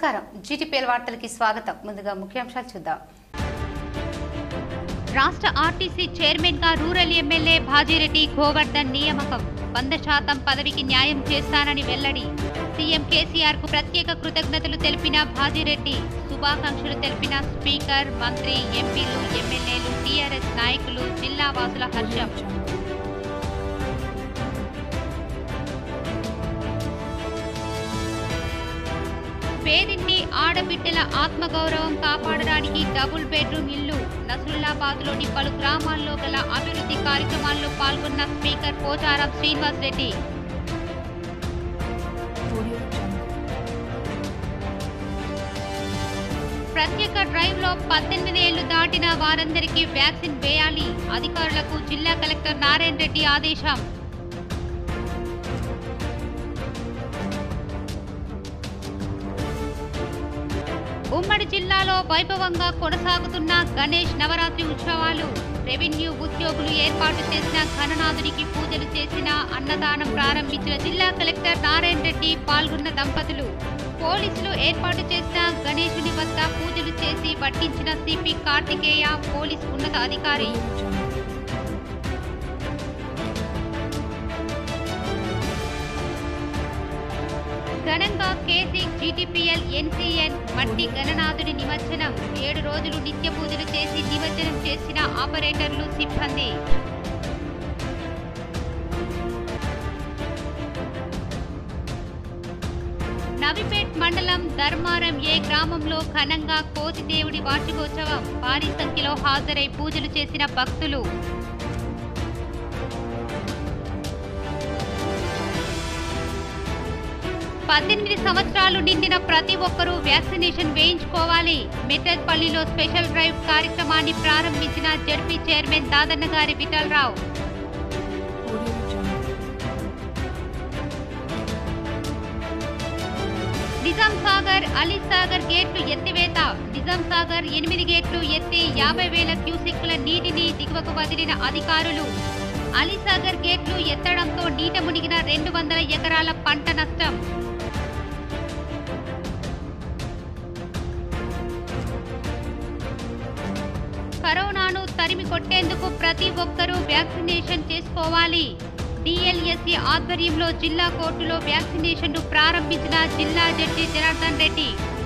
నమస్కారం జీటీపీఎల్ వార్తలకి స్వాగతం ముందుగా ముఖ్యాంశాలు చూద్దాం రాష్ట్ర ఆర్టీసీ చైర్మన్ గా రూరల్ ఎమ్మెల్యే భాజీరెడ్డి గోవర్ధన్ నియామకం వంద శాతం పదవికి న్యాయం చేస్తానని వెల్లడి సీఎం కేసీఆర్ కు ప్రత్యేక కృతజ్ఞతలు తెలిపిన భాజీరెడ్డి శుభాకాంక్షలు తెలిపిన స్పీకర్ మంత్రి ఎంపీలు ఎమ్మెల్యేలు టీఆర్ఎస్ నాయకులు జిల్లా వాసుల హర్షం పేదింటి ఆడబిడ్డల ఆత్మగౌరవం కాపాడడానికి డబుల్ బెడ్రూమ్ ఇల్లు నసుల్లాబాద్లోని పలు గ్రామాల్లో గల అభివృద్ధి కార్యక్రమాల్లో పాల్గొన్న స్పీకర్ పోచారం శ్రీనివాస్ రెడ్డి ప్రత్యేక డ్రైవ్ లో పద్దెనిమిది ఏళ్లు దాటిన వారందరికీ వ్యాక్సిన్ వేయాలి అధికారులకు జిల్లా కలెక్టర్ నారాయణ రెడ్డి ఆదేశం ఉమ్మడి జిల్లాలో వైభవంగా కొనసాగుతున్న గణేష్ నవరాత్రి ఉత్సవాలు రెవెన్యూ ఉద్యోగులు ఏర్పాటు చేసిన ఘననాథునికి పూజలు చేసిన అన్నదానం ప్రారంభించిన జిల్లా కలెక్టర్ నారాయణ రెడ్డి పాల్గొన్న దంపతులు పోలీసులు ఏర్పాటు చేసిన గణేశుని వద్ద పూజలు చేసి వడ్డించిన సిపి కార్తికేయ పోలీస్ ఉన్నత అధికారి ఘనంగా కేసీ జీటీపీఎల్ ఎన్సీఎన్ మట్టి గణనాథుడి నిమజ్జనం ఏడు రోజులు నిత్య పూజలు చేసి నిమజ్జనం చేసిన ఆపరేటర్లు సిబ్బంది నవిపేట్ మండలం ధర్మారం ఏ గ్రామంలో ఘనంగా కోతిదేవుడి వార్షికోత్సవం భారీ సంఖ్యలో హాజరై పూజలు చేసిన భక్తులు పద్దెనిమిది సంవత్సరాలు నిండిన ప్రతి ఒక్కరూ వ్యాక్సినేషన్ వేయించుకోవాలి మిట్టపల్లిలో స్పెషల్ డ్రైవ్ కార్యక్రమాన్ని ప్రారంభించిన జడ్పీ చైర్మన్ దాదన్న గారి విఠలరావు నిజాం సాగర్ అలీ సాగర్ గేట్లు ఎత్తివేత నిజాం సాగర్ ఎనిమిది గేట్లు ఎత్తి యాభై వేల క్యూసెక్ల నీటిని దిగువకు వదిలిన అధికారులు అలీసాగర్ గేట్లు ఎత్తడంతో నీట మునిగిన రెండు వందల ఎకరాల పంట నష్టం కరోనాను తరిమి కొట్టేందుకు ప్రతి ఒక్కరూ వ్యాక్సినేషన్ చేసుకోవాలి డిఎల్ఎస్సి ఆధ్వర్యంలో జిల్లా కోర్టులో వ్యాక్సినేషన్ను ప్రారంభించిన జిల్లా జడ్జి జనార్దన్ రెడ్డి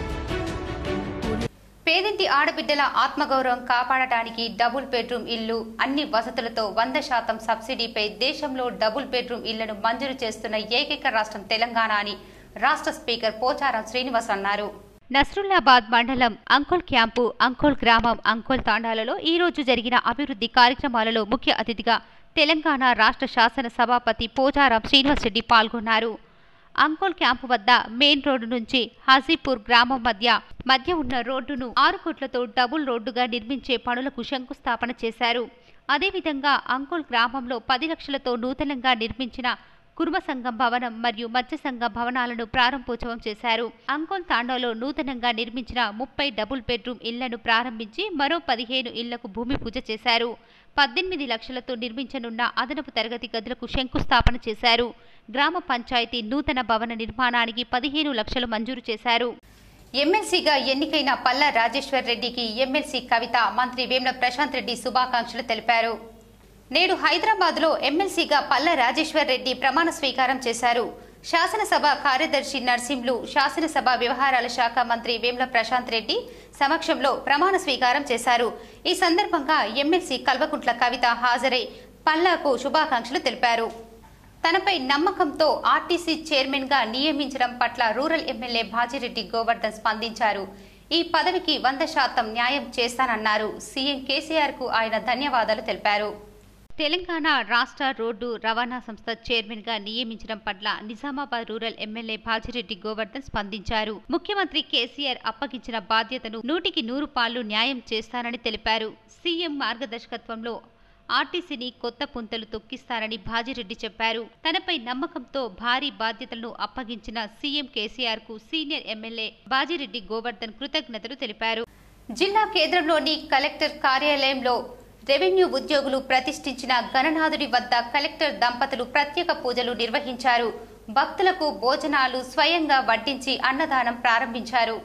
పేదింటి ఆడబిడ్డల ఆత్మగౌరవం కాపాడటానికి డబుల్ బెడ్రూమ్ ఇల్లు అన్ని వసతులతో వంద శాతం సబ్సిడీపై దేశంలో డబుల్ బెడ్రూమ్ ఇళ్లను మంజూరు చేస్తున్న ఏకైక రాష్ట్రం తెలంగాణ అని రాష్ట్ర స్పీకర్ పోచారం శ్రీనివాస్ అన్నారు నస్రుల్లాబాద్ మండలం అంకోల్ క్యాంపు అంకోల్ గ్రామం అంకోల్ తాండాలలో ఈ రోజు జరిగిన అభివృద్ధి కార్యక్రమాలలో ముఖ్య అతిథిగా తెలంగాణ రాష్ట్ర శాసన సభాపతి పోచారం శ్రీనివాస్ రెడ్డి పాల్గొన్నారు అంకోల్ క్యాంపు వద్ద మెయిన్ రోడ్డు నుంచి హాజీపూర్ గ్రామం మధ్య మధ్య ఉన్న రోడ్డును ఆరు కోట్లతో డబుల్ రోడ్డుగా నిర్మించే పనులకు శంకుస్థాపన చేశారు అదేవిధంగా అంకోల్ గ్రామంలో పది లక్షలతో నూతనంగా నిర్మించిన కుర్మ సంఘం భవనం మరియు మత్స్య సంఘం భవనాలను ప్రారంభోత్సవం చేశారు అంకోల్ తాండాలో నూతనంగా నిర్మించిన ముప్పై డబుల్ బెడ్రూమ్ ఇళ్లను ప్రారంభించి మరో పదిహేను ఇళ్లకు భూమి పూజ చేశారు పద్దెనిమిది లక్షలతో నిర్మించనున్న అదనపు తరగతి గదులకు శంకుస్థాపన చేశారు గ్రామ పంచాయతీ నూతన భవన నిర్మాణానికి పదిహేను లక్షలు మంజూరు చేశారు ఎమ్మెల్సీగా ఎన్నికైన పల్లా రాజేశ్వర్ రెడ్డికి ఎమ్మెల్సీ కవిత మంత్రి వేముల ప్రశాంత్ రెడ్డి శుభాకాంక్షలు తెలిపారు నేడు హైదరాబాద్ లో ఎమ్మెల్సీగా పల్ల రాజేశ్వర్ రెడ్డి ప్రమాణ స్వీకారం చేశారు శాసనసభ కార్యదర్శి నర్సింలు శాసనసభ వ్యవహారాల శాఖ మంత్రి వేముల ప్రశాంత్ రెడ్డి సమక్షంలో ప్రమాణ స్వీకారం చేశారు ఈ సందర్భంగా ఎమ్మెల్సీ కల్వకుంట్ల కవిత హాజరై పల్లాకు శుభాకాంక్షలు తెలిపారు తనపై నమ్మకంతో ఆర్టీసీ చైర్మన్ గా నియమించడం పట్ల రూరల్ ఎమ్మెల్యే భాజిరెడ్డి గోవర్ధన్ స్పందించారు ఈ పదవికి వంద శాతం న్యాయం చేస్తానన్నారు సీఎం కేసీఆర్ కు ఆయన ధన్యవాదాలు తెలిపారు తెలంగాణ రాష్ట్ర రోడ్డు రవాణా సంస్థ చైర్మన్ గా నియమించడం పట్ల నిజామాబాద్ రూరల్ ఎమ్మెల్యే భాజిరెడ్డి గోవర్ధన్ స్పందించారు ముఖ్యమంత్రి కేసీఆర్ అప్పగించిన బాధ్యతను నూటికి నూరు పాళ్లు న్యాయం చేస్తానని తెలిపారు సీఎం మార్గదర్శకత్వంలో ఆర్టీసీని కొత్త పుంతలు తొక్కిస్తారని భాజిరెడ్డి చెప్పారు తనపై నమ్మకంతో భారీ బాధ్యతలను అప్పగించిన సీఎం కేసీఆర్ కు సీనియర్ ఎమ్మెల్యే బాజిరెడ్డి గోవర్ధన్ కృతజ్ఞతలు తెలిపారు జిల్లా కేంద్రంలోని కలెక్టర్ కార్యాలయంలో రెవెన్యూ ఉద్యోగులు ప్రతిష్ఠించిన గణనాథుడి వద్ద కలెక్టర్ దంపతులు ప్రత్యేక పూజలు నిర్వహించారు భక్తులకు భోజనాలు స్వయంగా వడ్డించి అన్నదానం ప్రారంభించారు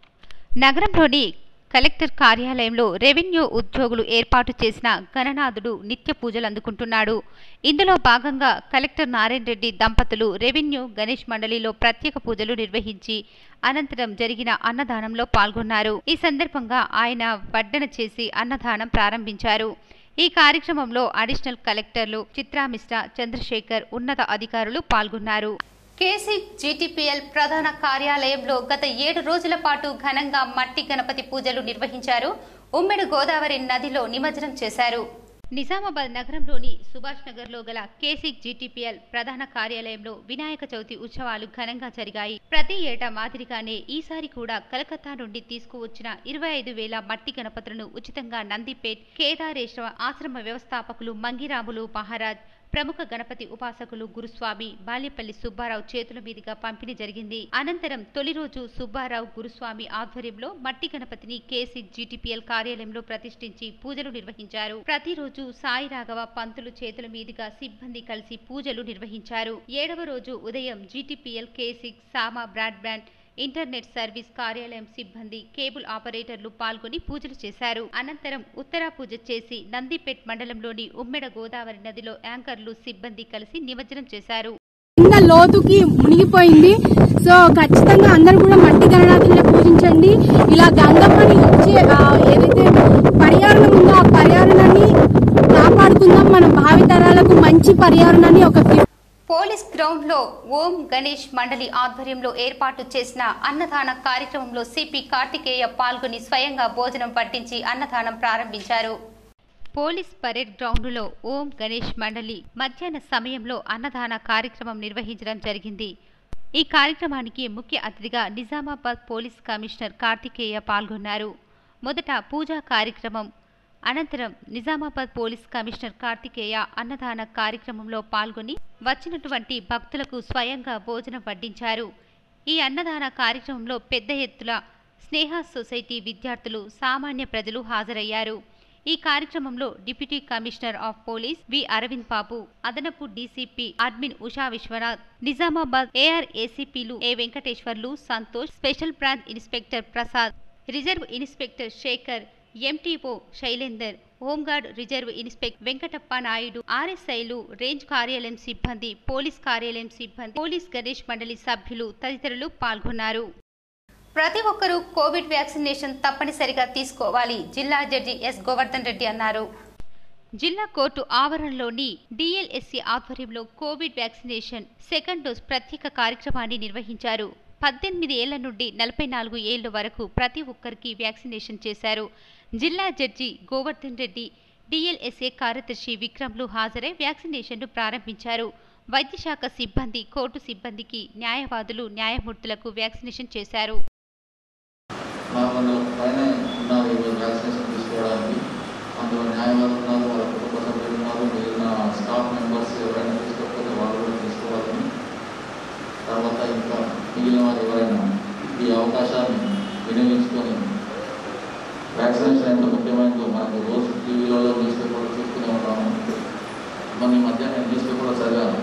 నగరంలోని కలెక్టర్ కార్యాలయంలో రెవెన్యూ ఉద్యోగులు ఏర్పాటు చేసిన గణనాథుడు నిత్య పూజలు అందుకుంటున్నాడు ఇందులో భాగంగా కలెక్టర్ నారాయణ రెడ్డి దంపతులు రెవెన్యూ గణేష్ మండలిలో ప్రత్యేక పూజలు నిర్వహించి అనంతరం జరిగిన అన్నదానంలో పాల్గొన్నారు ఈ సందర్భంగా ఆయన వడ్డన చేసి అన్నదానం ప్రారంభించారు ఈ కార్యక్రమంలో అడిషనల్ కలెక్టర్లు చిత్రామిశ్ర చంద్రశేఖర్ ఉన్నత అధికారులు పాల్గొన్నారు కేసీ జీటీపీఎల్ ప్రధాన కార్యాలయంలో గత ఏడు రోజుల పాటు ఘనంగా మట్టి గణపతి పూజలు నిర్వహించారు ఉమ్మెడి గోదావరి నదిలో నిమజ్జనం చేశారు నిజామాబాద్ నగరంలోని సుభాష్ నగర్లో గల కేసిక్ జీటీపీఎల్ ప్రధాన కార్యాలయంలో వినాయక చవితి ఉత్సవాలు ఘనంగా జరిగాయి ప్రతి ఏటా మాదిరిగానే ఈసారి కూడా కలకత్తా నుండి తీసుకువచ్చిన ఇరవై ఐదు వేల మట్టి గణపతులను ఉచితంగా నందిపేట్ కేదారేశ్వర ఆశ్రమ వ్యవస్థాపకులు మంగిరాములు మహారాజ్ ప్రముఖ గణపతి ఉపాసకులు గురుస్వామి బాల్యపల్లి సుబ్బారావు చేతుల మీదుగా పంపిణీ జరిగింది అనంతరం తొలి రోజు సుబ్బారావు గురుస్వామి ఆధ్వర్యంలో మట్టి గణపతిని కేసీ జీటీపీఎల్ కార్యాలయంలో ప్రతిష్ఠించి పూజలు నిర్వహించారు ప్రతిరోజు సాయి రాఘవ పంతులు చేతుల మీదుగా సిబ్బంది కలిసి పూజలు నిర్వహించారు ఏడవ రోజు ఉదయం జీటీపీఎల్ కేసీ సామా బ్రాడ్బ్యాండ్ ఇంటర్నెట్ సర్వీస్ కార్యాలయం సిబ్బంది కేబుల్ ఆపరేటర్లు పాల్గొని పూజలు చేశారు అనంతరం ఉత్తరా పూజ చేసి నందిపేట్ మండలంలోని ఉమ్మెడ గోదావరి నదిలో యాంకర్లు సిబ్బంది కలిసి నిమజ్జనం చేశారు కింద లోతుకి మునిగిపోయింది సో ఖచ్చితంగా అందరూ కూడా మట్టి గణనాథుని పూజించండి ఇలా గంగమ్మని వచ్చి ఆ, ఏదైతే పర్యావరణం ఉందో ఆ పర్యావరణాన్ని కాపాడుకుందాం మన భావితరాలకు మంచి పర్యావరణాన్ని ఒక gift పోలీస్ గ్రౌండ్ లో ఓం గణేష్ మండలి ఆధ్వర్యంలో ఏర్పాటు చేసిన అన్నదాన కార్యక్రమంలో సిపి కార్తికేయ పాల్గొని స్వయంగా భోజనం పట్టించి అన్నదానం ప్రారంభించారు పోలీస్ పరేడ్ గ్రౌండులో ఓం గణేష్ మండలి మధ్యాహ్న సమయంలో అన్నదాన కార్యక్రమం నిర్వహించడం జరిగింది ఈ కార్యక్రమానికి ముఖ్య అతిథిగా నిజామాబాద్ పోలీస్ కమిషనర్ కార్తికేయ పాల్గొన్నారు మొదట పూజా కార్యక్రమం అనంతరం నిజామాబాద్ పోలీస్ కమిషనర్ కార్తికేయ అన్నదాన కార్యక్రమంలో పాల్గొని వచ్చినటువంటి భక్తులకు స్వయంగా భోజనం వడ్డించారు ఈ అన్నదాన కార్యక్రమంలో పెద్ద ఎత్తున స్నేహ సొసైటీ విద్యార్థులు సామాన్య ప్రజలు హాజరయ్యారు ఈ కార్యక్రమంలో deputy commissioner of police V Arvind Babu అదనపు DCP admin Usha Vishwanath Nizamabad AR ఏసీపీలు A Venkateshwarlu Santosh special branch inspector Prasad reserve inspector Shekhar MTO Shailender home guard reserve inspector Venkatappa Naidu ఆర్ఎస్ఐలు రేంజ్ కార్యాలయం సిబ్బంది పోలీస్ కార్యాలయం సిబ్బంది పోలీస్ గణేష్ మండలి సభ్యులు తదితరులు పాల్గొన్నారు ప్రతి ఒక్కరూ కోవిడ్ వ్యాక్సినేషన్ తప్పనిసరిగా తీసుకోవాలి జిల్లా జడ్జి ఎస్ గోవర్ధన్ రెడ్డి అన్నారు జిల్లా కోర్టు ఆవరణలోని డిఎల్ఎస్సి ఆధ్వర్యంలో కోవిడ్ వ్యాక్సినేషన్ సెకండ్ డోస్ ప్రత్యేక కార్యక్రమాన్ని నిర్వహించారు పద్దెనిమిది ఏళ్ల నుండి నలభై నాలుగు ఏళ్ల వరకు ప్రతి ఒక్కరికి వ్యాక్సినేషన్ చేశారు జిల్లా జడ్జి గోవర్ధన్ రెడ్డి డిఎల్ఎస్ఏ కార్యదర్శి విక్రమ్లు హాజరై వ్యాక్సినేషన్ను ప్రారంభించారు వైద్యశాఖ సిబ్బంది కోర్టు సిబ్బందికి న్యాయవాదులు న్యాయమూర్తులకు వ్యాక్సినేషన్ చేశారు నాలుగు వందల పైన ఉన్నారు ఈరోజు వ్యాక్సినేషన్ తీసుకోవడానికి అందులో న్యాయవాదులు ఉన్నారు వాళ్ళ కుటుంబ సభ్యులు ఉన్నారు మిగిలిన స్టాఫ్ మెంబర్స్ ఎవరైనా తీసుకోకపోతే వాళ్ళు కూడా తీసుకోవాలని తర్వాత ఇంకా మిగిలిన వారు ఎవరైనా ఈ అవకాశాన్ని వినియోగించుకొని వ్యాక్సినేషన్ ఎంత ముఖ్యమైనదో మనకు రోజు టీవీలలో న్యూస్ పేపర్లో చూస్తూనే ఉంటాము మొన్న ఈ మధ్య నేను న్యూస్ పేపర్లో చదివాను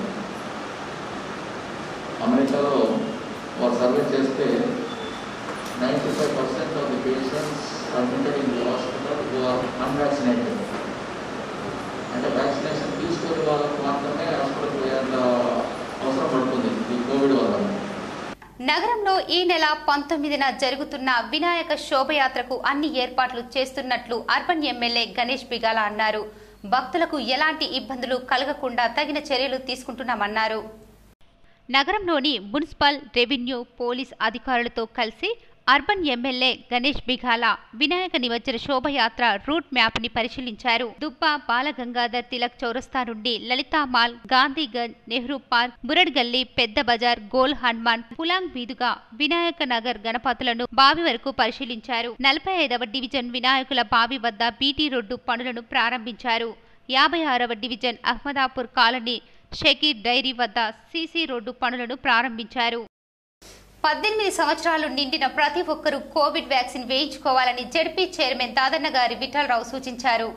అమెరికాలో వారు సర్వే చేస్తే 95% of the patients admitted in the hospital who are unvaccinated. అంటే వ్యాక్సినేషన్ తీసుకునే వాళ్ళకు మాత్రమే హాస్పిటల్కి పోయేంత అవసరం పడుతుంది ఈ కోవిడ్ వల్ల నగరంలో ఈ నెల పంతొమ్మిదిన జరుగుతున్న వినాయక శోభయాత్రకు అన్ని ఏర్పాట్లు చేస్తున్నట్లు అర్బన్ ఎమ్మెల్యే గణేష్ బిగాల అన్నారు భక్తులకు ఎలాంటి ఇబ్బందులు కలగకుండా తగిన చర్యలు తీసుకుంటున్నామన్నారు నగరంలోని మున్సిపల్ రెవెన్యూ పోలీస్ అధికారులతో కలిసి అర్బన్ ఎమ్మెల్యే గణేష్ బిఘాల వినాయక నిమజ్జన శోభయాత్ర రూట్ మ్యాప్ ని పరిశీలించారు దుబ్బ బాలగంగాధర్ తిలక్ చౌరస్తా నుండి లలితా మాల్ గాంధీగంజ్ నెహ్రూ పార్క్ బురడ్గల్లి పెద్ద బజార్ గోల్ హనుమాన్ పులాంగ్ మీదుగా వినాయక నగర్ గణపతులను బావి వరకు పరిశీలించారు నలభై ఐదవ డివిజన్ వినాయకుల బావి వద్ద బీటీ రోడ్డు పనులను ప్రారంభించారు యాభై ఆరవ division Ahmadapur colony Shakir dairy వద్ద సీసీ రోడ్డు పనులను ప్రారంభించారు పద్దెనిమిది సంవత్సరాలు నిండిన ప్రతి ఒక్కరూ కోవిడ్ వ్యాక్సిన్ వేయించుకోవాలని జడ్పీ చైర్మన్ దాదన్న గారి విఠలరావు సూచించారు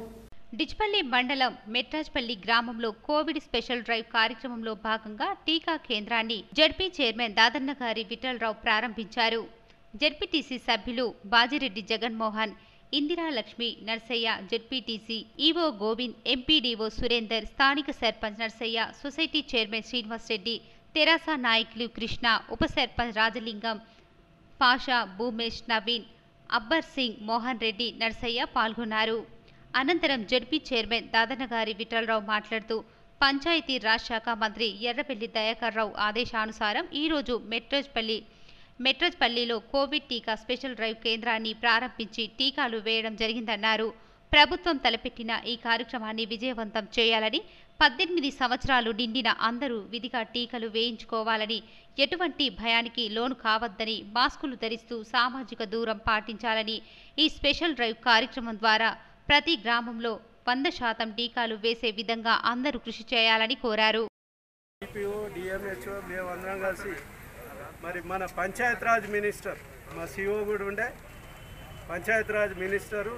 డిచ్పల్లి మండలం మెట్రాజ్పల్లి గ్రామంలో కోవిడ్ స్పెషల్ డ్రైవ్ కార్యక్రమంలో భాగంగా టీకా కేంద్రాన్ని జడ్పీ చైర్మన్ దాదన్న గారి విఠలరావు ప్రారంభించారు జడ్పీటీసీ సభ్యులు Bajireddy Jaganmohan Indiralakshmi Narsaiah ZPTC EO Govind MPDO Surender స్థానిక సర్పంచ్ నర్సయ్య సొసైటీ చైర్మన్ శ్రీనివాస్ రెడ్డి తెరాస నాయకులు కృష్ణ ఉప సర్పంచ్ రాజలింగం పాషా భూమేష్ నవీన్ అబ్బర్ సింగ్ మోహన్ రెడ్డి నర్సయ్య పాల్గొన్నారు అనంతరం జడ్పీ చైర్మన్ దాదనగారి విఠలరావు మాట్లాడుతూ పంచాయతీ రాజ్ శాఖ మంత్రి ఎర్రపెల్లి దయాకర్ రావు ఆదేశానుసారం ఈరోజు మెట్రోజ్పల్లి మెట్రోజ్పల్లిలో కోవిడ్ టీకా స్పెషల్ డ్రైవ్ కేంద్రాన్ని ప్రారంభించి టీకాలు వేయడం జరిగిందన్నారు ప్రభుత్వం తలపెట్టిన ఈ కార్యక్రమాన్ని విజయవంతం చేయాలని పద్దెనిమిది సంవత్సరాలు నిండిన అందరూ విధిగా టీకాలు వేయించుకోవాలని ఎటువంటి భయానికి లోను కావద్దని మాస్కులు ధరిస్తూ సామాజిక దూరం పాటించాలని ఈ స్పెషల్ డ్రైవ్ కార్యక్రమం ద్వారా ప్రతి గ్రామంలో వంద శాతం టీకాలు వేసే విధంగా అందరూ కృషి చేయాలని కోరారు డిపిఓ డిఎంహెచ్ఓ మేమందరం కలిసి మరి మన పంచాయత్ రాజ్ మినిస్టర్ మా సిఓ కూడా ఉండే పంచాయత్ రాజ్ మినిస్టరు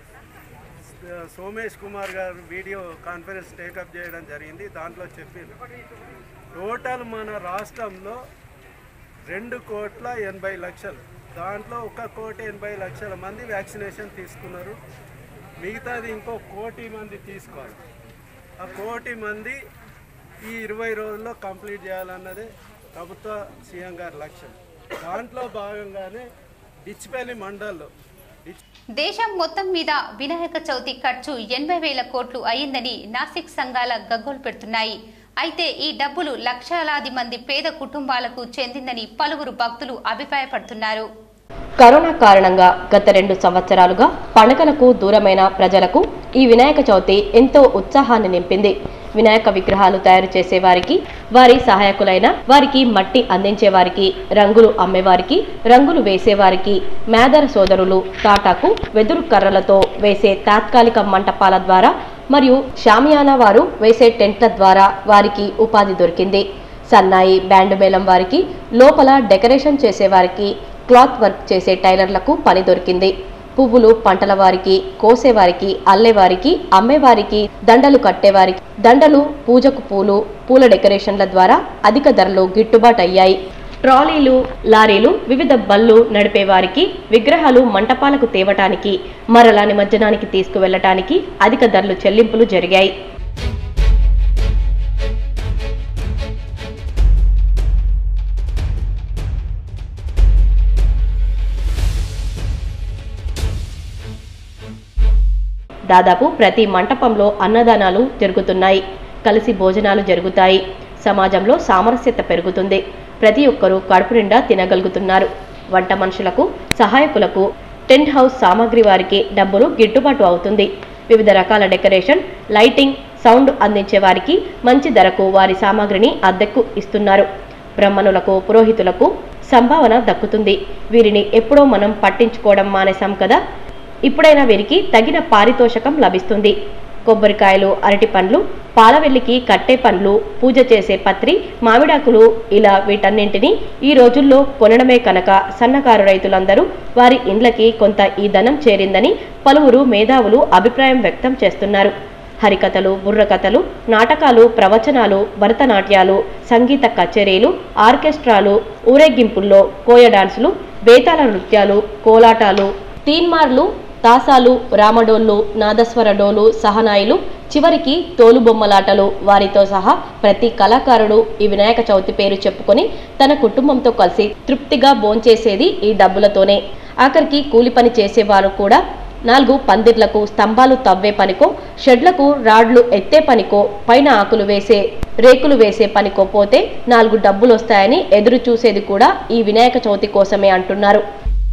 స- సోమేష్ కుమార్ గారు వీడియో కాన్ఫరెన్స్ టేకప్ చేయడం జరిగింది దాంట్లో చెప్పింది టోటల్ మన రాష్ట్రంలో రెండు కోట్ల ఎనభై లక్షలు దాంట్లో ఒక కోటి ఎనభై లక్షల మంది వ్యాక్సినేషన్ తీసుకున్నారు మిగతాది ఇంకో కోటి మంది తీసుకోవాలి ఆ కోటి మంది ఈ ఇరవై రోజుల్లో కంప్లీట్ చేయాలన్నదే ప్రభుత్వ సీఎం గారి లక్ష్యం దాంట్లో భాగంగానే డిచ్పల్లి మండల్లో డిచ్ దేశం మొత్తం మీద వినాయక చవితి ఖర్చు ఎనభై వేల కోట్లు అయిందని నాసిక్ సంఘాల గగ్గోలు పెడుతున్నాయి అయితే ఈ డబ్బులు లక్షలాది మంది పేద కుటుంబాలకు చెందిందని పలువురు భక్తులు అభిప్రాయపడుతున్నారు కరోనా కారణంగా గత రెండు సంవత్సరాలుగా పండుగలకు దూరమైన ప్రజలకు ఈ వినాయక చవితి ఎంతో ఉత్సాహాన్ని నింపింది వినాయక విగ్రహాలు తయారు చేసే వారికి వారి సహాయకులైన వారికి మట్టి అందించే వారికి రంగులు అమ్మేవారికి రంగులు వేసేవారికి మేదర సోదరులు తాటాకు వెదురు కర్రలతో వేసే తాత్కాలిక మంటపాల ద్వారా మరియు షామియానా వారు వేసే టెంట్ల ద్వారా వారికి ఉపాధి దొరికింది సన్నాయి బ్యాండ్ మేళం వారికి లోపల డెకరేషన్ చేసేవారికి క్లాత్ వర్క్ చేసే టైలర్లకు పని దొరికింది పువ్వులు పంటల వారికి కోసేవారికి అల్లేవారికి అమ్మేవారికి దండలు కట్టేవారికి దండలు పూజకు పూలు పూల డెకరేషన్ల ద్వారా అధిక ధరలు గిట్టుబాటు అయ్యాయి ట్రాలీలు లారీలు వివిధ బళ్ళు నడిపేవారికి విగ్రహాలు మంటపాలకు తేవటానికి మరలా నిమజ్జనానికి తీసుకువెళ్లటానికి అధిక ధరలు చెల్లింపులు జరిగాయి దాదాపు ప్రతి మంటపంలో అన్నదానాలు జరుగుతున్నాయి కలిసి భోజనాలు జరుగుతాయి సమాజంలో సామరస్యత పెరుగుతుంది ప్రతి ఒక్కరూ కడుపు నిండా తినగలుగుతున్నారు వంట మనుషులకు సహాయకులకు టెంట్ హౌస్ సామాగ్రి వారికి డబ్బులు గిట్టుబాటు అవుతుంది వివిధ రకాల డెకరేషన్ లైటింగ్ సౌండ్ అందించే వారికి మంచి ధరకు వారి సామాగ్రిని అద్దెకు ఇస్తున్నారు బ్రహ్మణులకు పురోహితులకు సంభావన దక్కుతుంది వీరిని ఎప్పుడో మనం పట్టించుకోవడం మానేశాం కదా ఇప్పుడైనా వీరికి తగిన పారితోషకం లభిస్తుంది కొబ్బరికాయలు అరటి పండ్లు పాలవెల్లికి కట్టే పండ్లు పూజ చేసే పత్రి మామిడాకులు ఇలా వీటన్నింటినీ ఈ రోజుల్లో కొనడమే కనుక సన్నకారు రైతులందరూ వారి ఇండ్లకి కొంత ఈ ధనం చేరిందని పలువురు మేధావులు అభిప్రాయం వ్యక్తం చేస్తున్నారు హరికథలు బుర్రకథలు నాటకాలు ప్రవచనాలు భరతనాట్యాలు సంగీత కచేరీలు ఆర్కెస్ట్రాలు ఊరేగింపుల్లో కోయ డాన్సులు బేతాళ నృత్యాలు కోలాటాలు తీన్మార్లు తాసాలు రామడోళ్ళు నాదస్వర డోలు సహనాయిలు చివరికి తోలుబొమ్మలాటలు వారితో సహా ప్రతి కళాకారుడు ఈ వినాయక చవితి పేరు చెప్పుకొని తన కుటుంబంతో కలిసి తృప్తిగా భోంచేసేది ఈ డబ్బులతోనే ఆఖరికి కూలి పని చేసేవారు కూడా నాలుగు పందిర్లకు స్తంభాలు తవ్వే పనికో షెడ్లకు రాడ్లు ఎత్తే పనికో పైన ఆకులు వేసే రేకులు వేసే పనికో పోతే నాలుగు డబ్బులు వస్తాయని ఎదురు చూసేది కూడా ఈ వినాయక చవితి కోసమే అంటున్నారు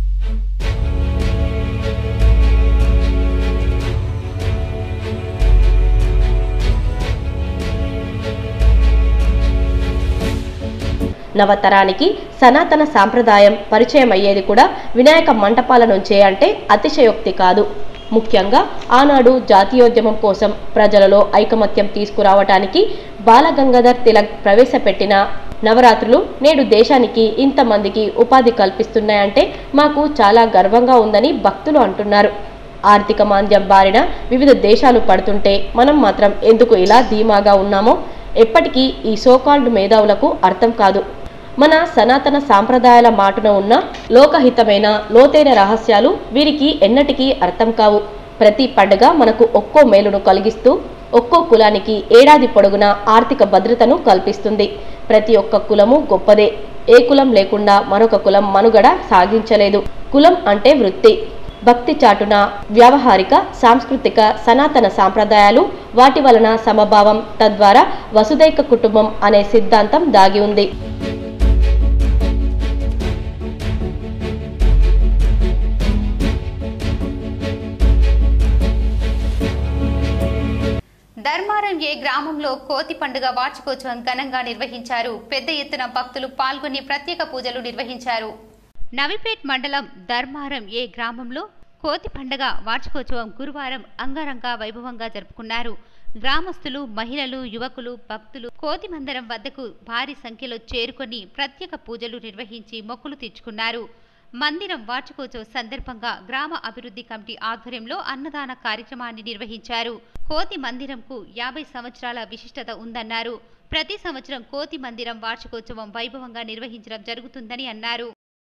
నవతరానికి సనాతన సాంప్రదాయం పరిచయం అయ్యేది కూడా వినాయక మంటపాల నుంచే అంటే అతిశయోక్తి కాదు ముఖ్యంగా ఆనాడు జాతీయోద్యమం కోసం ప్రజలలో ఐకమత్యం తీసుకురావటానికి బాలగంగాధర్ తిలక్ ప్రవేశపెట్టిన నవరాత్రులు నేడు దేశానికి ఇంతమందికి ఉపాధి కల్పిస్తున్నాయంటే మాకు చాలా గర్వంగా ఉందని భక్తులు అంటున్నారు ఆర్థిక మాంద్యం బారిన వివిధ దేశాలు పడుతుంటే మనం మాత్రం ఎందుకు ఇలా ధీమాగా ఉన్నామో ఎప్పటికీ ఈ సోకాల్డ్ మేధావులకు అర్థం కాదు మన సనాతన సాంప్రదాయాల మాటున ఉన్న లోకహితమైన లోతైన రహస్యాలు వీరికి ఎన్నటికీ అర్థం కావు ప్రతి పండుగ మనకు ఒక్కో మేలును కలిగిస్తూ ఒక్కో కులానికి ఏడాది పొడుగునా ఆర్థిక భద్రతను కల్పిస్తుంది ప్రతి ఒక్క కులము గొప్పదే ఏ కులం లేకుండా మరొక కులం మనుగడ సాగించలేదు కులం అంటే వృత్తి భక్తి చాటున వ్యావహారిక సాంస్కృతిక సనాతన సాంప్రదాయాలు వాటి వలన సమభావం తద్వారా వసుదైక కుటుంబం అనే సిద్ధాంతం దాగి ఉంది ధర్మారం ఏ గ్రామంలో కోతి పండుగ వార్షికోత్సవం ఘనంగా నిర్వహించారు పెద్ద ఎత్తున భక్తులు పాల్గొని ప్రత్యేక పూజలు నిర్వహించారు నవిపేట్ మండలం ధర్మారం ఏ గ్రామంలో కోతి పండగ వార్షికోత్సవం గురువారం అంగరంగ వైభవంగా జరుపుకున్నారు గ్రామస్తులు మహిళలు యువకులు భక్తులు కోతి మందిరం వద్దకు భారీ సంఖ్యలో చేరుకొని ప్రత్యేక పూజలు నిర్వహించి మొక్కులు తీర్చుకున్నారు మందిరం వార్షికోత్సవం సందర్భంగా గ్రామ అభివృద్ధి కమిటీ ఆధ్వర్యంలో అన్నదాన కార్యక్రమాన్ని నిర్వహించారు కోతి మందిరంకు యాభై సంవత్సరాల విశిష్టత ఉందన్నారు ప్రతి సంవత్సరం కోతి మందిరం వార్షికోత్సవం వైభవంగా నిర్వహించడం జరుగుతుందని అన్నారు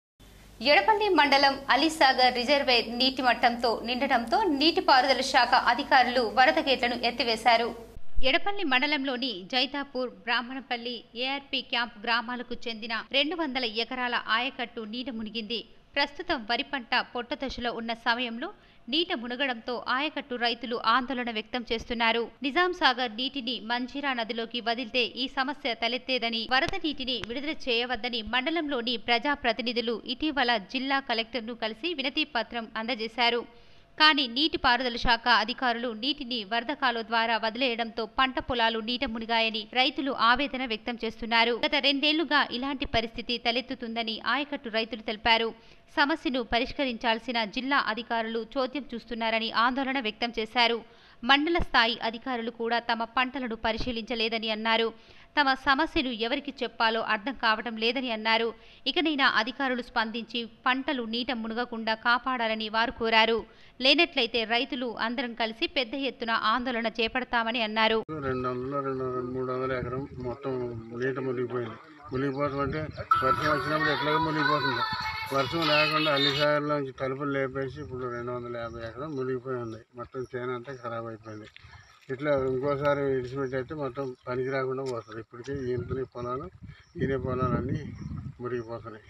ఎడపల్లి మండలం అలీసాగర్ రిజర్వేర్ నీటి మట్టంతో నిండటంతో నీటిపారుదల శాఖ అధికారులు వరద గేట్లను ఎత్తివేశారు ఎడపల్లి మండలంలోని జైతాపూర్ బ్రాహ్మణపల్లి ఏఆర్పి క్యాంప్ గ్రామాలకు చెందిన రెండు వందల ఎకరాల ఆయకట్టు నీట మునిగింది ప్రస్తుతం వరి పంట పొట్ట దశలో ఉన్న సమయంలో నీట మునగడంతో ఆయకట్టు రైతులు ఆందోళన వ్యక్తం చేస్తున్నారు నిజాం సాగర్ నీటిని మంజీరా నదిలోకి వదిలితే ఈ సమస్య తలెత్తేదని వరద నీటిని విడుదల చేయవద్దని మండలంలోని ప్రజాప్రతినిధులు ఇటీవల జిల్లా కలెక్టర్ను కలిసి వినతి పత్రం అందజేశారు కానీ నీటిపారుదల శాఖ అధికారులు నీటిని వరద కాలువ ద్వారా వదిలేయడంతో పంట పొలాలు నీట మునిగాయని రైతులు ఆవేదన వ్యక్తం చేస్తున్నారు గత రెండేళ్లుగా ఇలాంటి పరిస్థితి తలెత్తుతుందని ఆయకట్టు రైతులు తెలిపారు సమస్యను పరిష్కరించాల్సిన జిల్లా అధికారులు చోద్యం చూస్తున్నారని ఆందోళన వ్యక్తం చేశారు మండల స్థాయి అధికారులు కూడా తమ పంటలను పరిశీలించలేదని అన్నారు తమ సమస్యను ఎవరికి చెప్పాలో అర్థం కావడం లేదని అన్నారు ఇకనైనా అధికారులు స్పందించి పంటలు నీట మునగకుండా కాపాడాలని వారు కోరారు లేనట్లయితే రైతులు అందరం కలిసి పెద్ద ఎత్తున ఆందోళన చేపడతామని అన్నారు రెండు వందలు రెండు వందల మూడు వందల ఎకరం మొత్తం నీట మునిగిపోయింది మునిగిపోవడం అంటే వర్షం వచ్చినప్పుడు ఎట్లాగో మునిగిపోతుంది వర్షం లేకుండా అల్లిసాగర్లో నుంచి తలుపులు లేపేసి ఇప్పుడు రెండు వందల యాభై ఎకరం మునిగిపోయి ఉంది మొత్తం చేను అంతా ఖరాబ్ అయిపోయింది ఇట్లా ఇంకోసారి విడిచిపెట్టయితే మొత్తం పనికి రాకుండా పోతుంది ఇప్పటికే ఈయనతోని పొలాలు ఈయన పొలాలన్నీ మునిగిపోతున్నాయి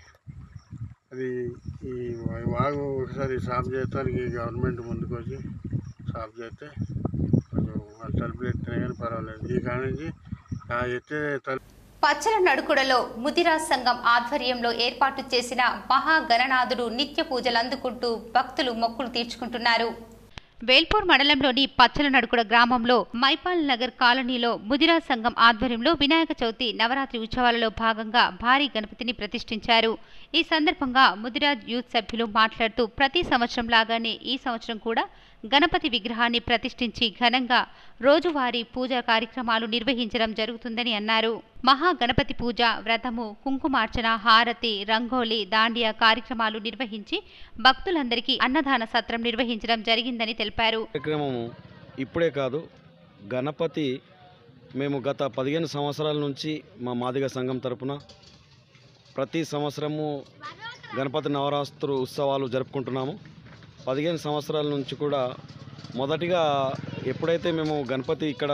అది ఈ వాగు ఒకసారి సాఫ్ చేయడానికి గవర్నమెంట్ ముందుకు వచ్చి సాఫ్ చేస్తే కొంచెం ఆ తలుపులు ఎత్తినా కానీ పర్వాలేదు ఈ కాడ నుంచి ఆ ఎత్తే తలుపు పచ్చల నడుకుడలో ముదిరా సంఘం ఆధ్వర్యంలో ఏర్పాటు చేసిన మహాగణనాథుడు నిత్య పూజలు అందుకుంటూ భక్తులు మొక్కులు తీర్చుకుంటున్నారు వేల్పూర్ మండలంలోని పచ్చల నడుకుడ గ్రామంలో మైపాల్ నగర్ కాలనీలో ముదిరా సంఘం ఆధ్వర్యంలో వినాయక చవితి నవరాత్రి ఉత్సవాలలో భాగంగా భారీ గణపతిని ప్రతిష్ఠించారు ఈ సందర్భంగా ముదిరాజ్ యూత్ సభ్యులు మాట్లాడుతూ ప్రతి సంవత్సరం లాగానే ఈ సంవత్సరం కూడా గణపతి విగ్రహాన్ని ప్రతిష్ఠించి ఘనంగా రోజువారీ పూజా కార్యక్రమాలు నిర్వహించడం జరుగుతుందని అన్నారు మహాగణపతి పూజ వ్రతము కుంకుమార్చన హారతి రంగోలి దాండియా కార్యక్రమాలు నిర్వహించి భక్తులందరికీ అన్నదాన సత్రం నిర్వహించడం జరిగిందని తెలిపారు కార్యక్రమము ఇప్పుడే కాదు గణపతి మేము గత పదిహేను సంవత్సరాల నుంచి మా మాదిగ సంఘం తరపున ప్రతి సంవత్సరము గణపతి నవరాత్రు ఉత్సవాలు జరుపుకుంటున్నాము పదిహేను సంవత్సరాల నుంచి కూడా మొదటిగా ఎప్పుడైతే మేము గణపతి ఇక్కడ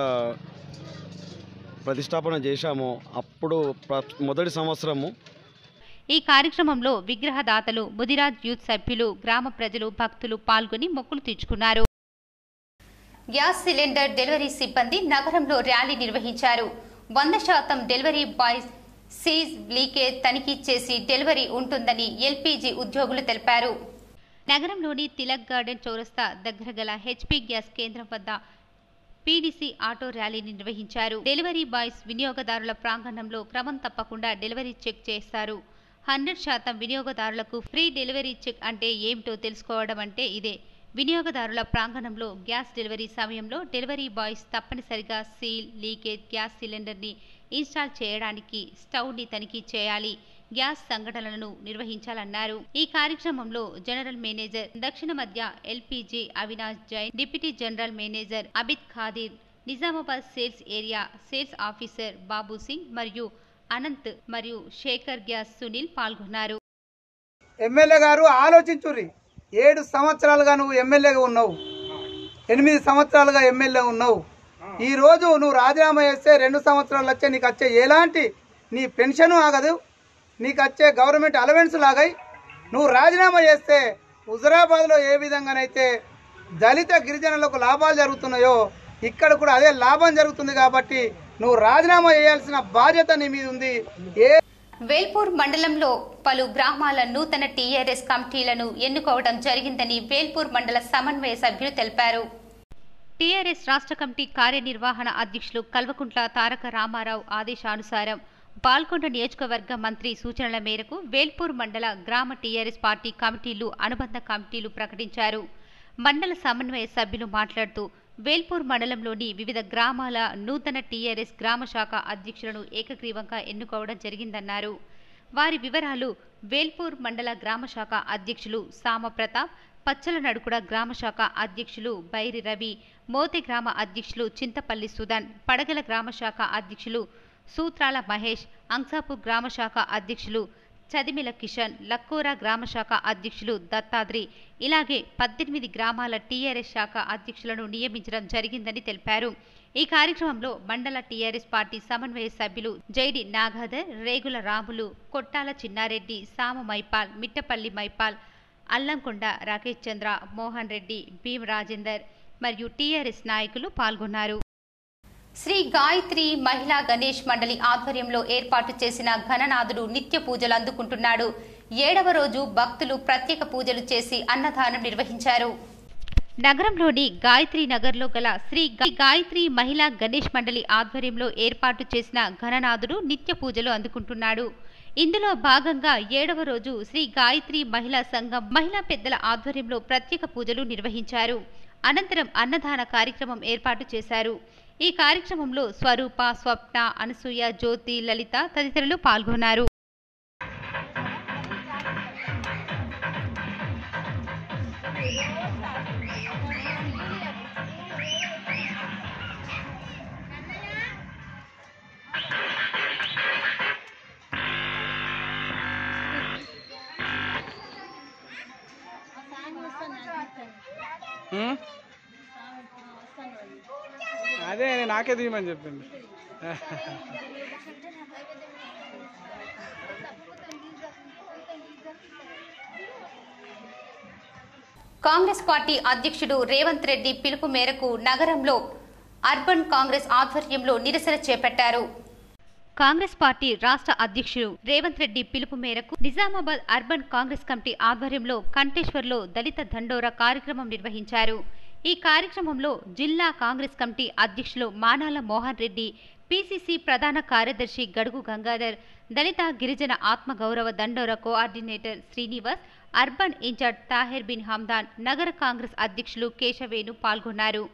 ప్రతిష్టాపన చేశామో అప్పుడు ప్ర- మొదటి సంవత్సరము ఈ కార్యక్రమంలో విగ్రహదాతలు ముదిరాజ్ యూత్ సభ్యులు గ్రామ ప్రజలు భక్తులు పాల్గొని మొక్కులు తీర్చుకున్నారు గ్యాస్ సిలిండర్ డెలివరీ సిబ్బంది నగరంలో ర్యాలీ నిర్వహించారు వంద శాతం డెలివరీ బాయ్స్ సీజ్ లీకేజ్ తనిఖీ చేసి డెలివరీ ఉంటుందని ఎల్పీజీ ఉద్యోగులు తెలిపారు నగరంలోని తిలక్ గార్డెన్ చౌరస్తా దగ్గర గల హెచ్పీ గ్యాస్ కేంద్రం వద్ద పీడీసీ ఆటో ర్యాలీని నిర్వహించారు డెలివరీ బాయ్స్ వినియోగదారుల ప్రాంగణంలో క్రమం తప్పకుండా డెలివరీ చెక్ చేస్తారు హండ్రెడ్ శాతం వినియోగదారులకు ఫ్రీ డెలివరీ చెక్ అంటే ఏమిటో తెలుసుకోవడం అంటే ఇదే వినియోగదారుల ప్రాంగణంలో గ్యాస్ డెలివరీ సమయంలో డెలివరీ బాయ్స్ తప్పనిసరిగా సీల్ లీకేజ్ గ్యాస్ సిలిండర్ని ఇన్స్టాల్ చేయడానికి స్టవ్ని తనిఖీ చేయాలి గ్యాస్ సంఘటనలను నిర్వహించాలన్నారు ఈ కార్యక్రమంలో జనరల్ మేనేజర్ దక్షిణ మధ్య LPG Avinash Jain deputy general manager Abid Khadir Nizamabad sales area sales officer Babu Singh మరియు అనంత్ మరియు శేఖర్ గ్యాస్ సునీల్ పాల్గొన్నారు ఎమ్మెల్యే గారు ఆలోచించుర్రి ఏడు సంవత్సరాలుగా నువ్వు ఎమ్మెల్యేగా ఉన్నావు ఎనిమిది సంవత్సరాలుగా ఎమ్మెల్యే ఉన్నావు ఈ రోజు నువ్వు రాజీనామా చేస్తే రెండు సంవత్సరాలు వచ్చే నీకు వచ్చే ఎలాంటి నీ పెన్షన్ ఆగదు నీకు వచ్చే గవర్నమెంట్ అలవెన్స్ లాగాయి నువ్వు రాజీనామా చేస్తే హుజరాబాద్లో ఏ విధంగానైతే దళిత గిరిజనులకు లాభాలు జరుగుతున్నాయో ఇక్కడ కూడా అదే లాభం జరుగుతుంది కాబట్టి నువ్వు రాజీనామా చేయాల్సిన బాధ్యత నీ మీద ఉంది ఏ వేల్పూర్ మండలంలో పలు గ్రామాల నూతన టీఆర్ఎస్ కమిటీలను ఎన్నుకోవడం జరిగిందని వేల్పూర్ మండల సమన్వయ సభ్యులు తెలిపారు టీఆర్ఎస్ రాష్ట్ర కమిటీ కార్యనిర్వహణ అధ్యక్షులు కల్వకుంట్ల తారక రామారావు ఆదేశానుసారం పాల్గొండ నియోజకవర్గ మంత్రి సూచనల మేరకు వేల్పూర్ మండల గ్రామ టీఆర్ఎస్ పార్టీ కమిటీలు అనుబంధ కమిటీలు ప్రకటించారు మండల సమన్వయ సభ్యులు మాట్లాడుతూ వేల్పూర్ మండలంలోని వివిధ గ్రామాల నూతన టీఆర్ఎస్ గ్రామ శాఖ అధ్యక్షులను ఏకగ్రీవంగా ఎన్నుకోవడం జరిగిందన్నారు వారి వివరాలు వేల్పూర్ మండల గ్రామ శాఖ అధ్యక్షులు సామ ప్రతాప్ పచ్చల నడుకుడ గ్రామ శాఖ అధ్యక్షులు బైరి రవి మోతి గ్రామ అధ్యక్షులు చింతపల్లి సుధన్ పడగల గ్రామ శాఖ అధ్యక్షులు సూత్రాల మహేష్ అంసాపూర్ గ్రామ శాఖ అధ్యక్షులు చదిమిల కిషన్ లక్కూర గ్రామ శాఖ అధ్యక్షులు దత్తాద్రి ఇలాగే పద్దెనిమిది గ్రామాల టీఆర్ఎస్ శాఖ అధ్యక్షులను నియమించడం జరిగిందని తెలిపారు ఈ కార్యక్రమంలో మండల టీఆర్ఎస్ పార్టీ సమన్వయ సభ్యులు జైడి నాగాధర్ రేగుల రాములు కొట్టాల చిన్నారెడ్డి సామ మైపాల్ మిట్టపల్లి మైపాల్ అల్లంకొండ రాకేష్ చంద్ర మోహన్ రెడ్డి భీమ్ రాజేందర్ మరియు టీఆర్ఎస్ నాయకులు పాల్గొన్నారు శ్రీ గాయత్రి మహిళా గణేష్ మండలి ఆధ్వర్యంలో ఏర్పాటు చేసిన ఘననాథుడు నిత్య పూజలు అందుకుంటున్నాడు ఏడవ రోజు భక్తులు ప్రత్యేక పూజలు చేసి అన్నదానం నిర్వహించారు నగరంలోని గాయత్రి నగర్లో గల శ్రీ గా- గాయత్రి మహిళా గణేష్ మండలి ఆధ్వర్యంలో ఏర్పాటు చేసిన ఘననాథుడు నిత్య పూజలు అందుకుంటున్నాడు ఇందులో భాగంగా ఏడవ రోజు శ్రీ గాయత్రి మహిళా సంఘం మహిళా పెద్దల ఆధ్వర్యంలో ప్రత్యేక పూజలు నిర్వహించారు అనంతరం అన్నదాన కార్యక్రమం ఏర్పాటు చేశారు ఈ కార్యక్రమంలో స్వరూప స్వప్న అనసూయ జ్యోతి లలిత తదితరులు పాల్గొన్నారు అదే నాకే తీయమని చెప్పింది కాంగ్రెస్ పార్టీ అధ్యక్షుడు రేవంత్ రెడ్డి పిలుపు మేరకు నగరంలో అర్బన్ కాంగ్రెస్ ఆధ్వర్యంలో నిరసన చేపట్టారు కాంగ్రెస్ పార్టీ రాష్ట్ర అధ్యక్షుడు రేవంత్ రెడ్డి పిలుపు మేరకు నిజామాబాద్ అర్బన్ కాంగ్రెస్ కమిటీ ఆధ్వర్యంలో కంటేశ్వర్లో దళిత దండోరా కార్యక్రమం నిర్వహించారు ఈ కార్యక్రమంలో జిల్లా కాంగ్రెస్ కమిటీ అధ్యక్షులు మానాల మోహన్ రెడ్డి పిసిసి ప్రధాన కార్యదర్శి గడుగు గంగాధర్ దళిత గిరిజన ఆత్మగౌరవ దండోరా coordinator Srinivas urban incharge Taher bin Hamdan నగర కాంగ్రెస్ అధ్యక్షులు కేశవేణు పాల్గొన్నారు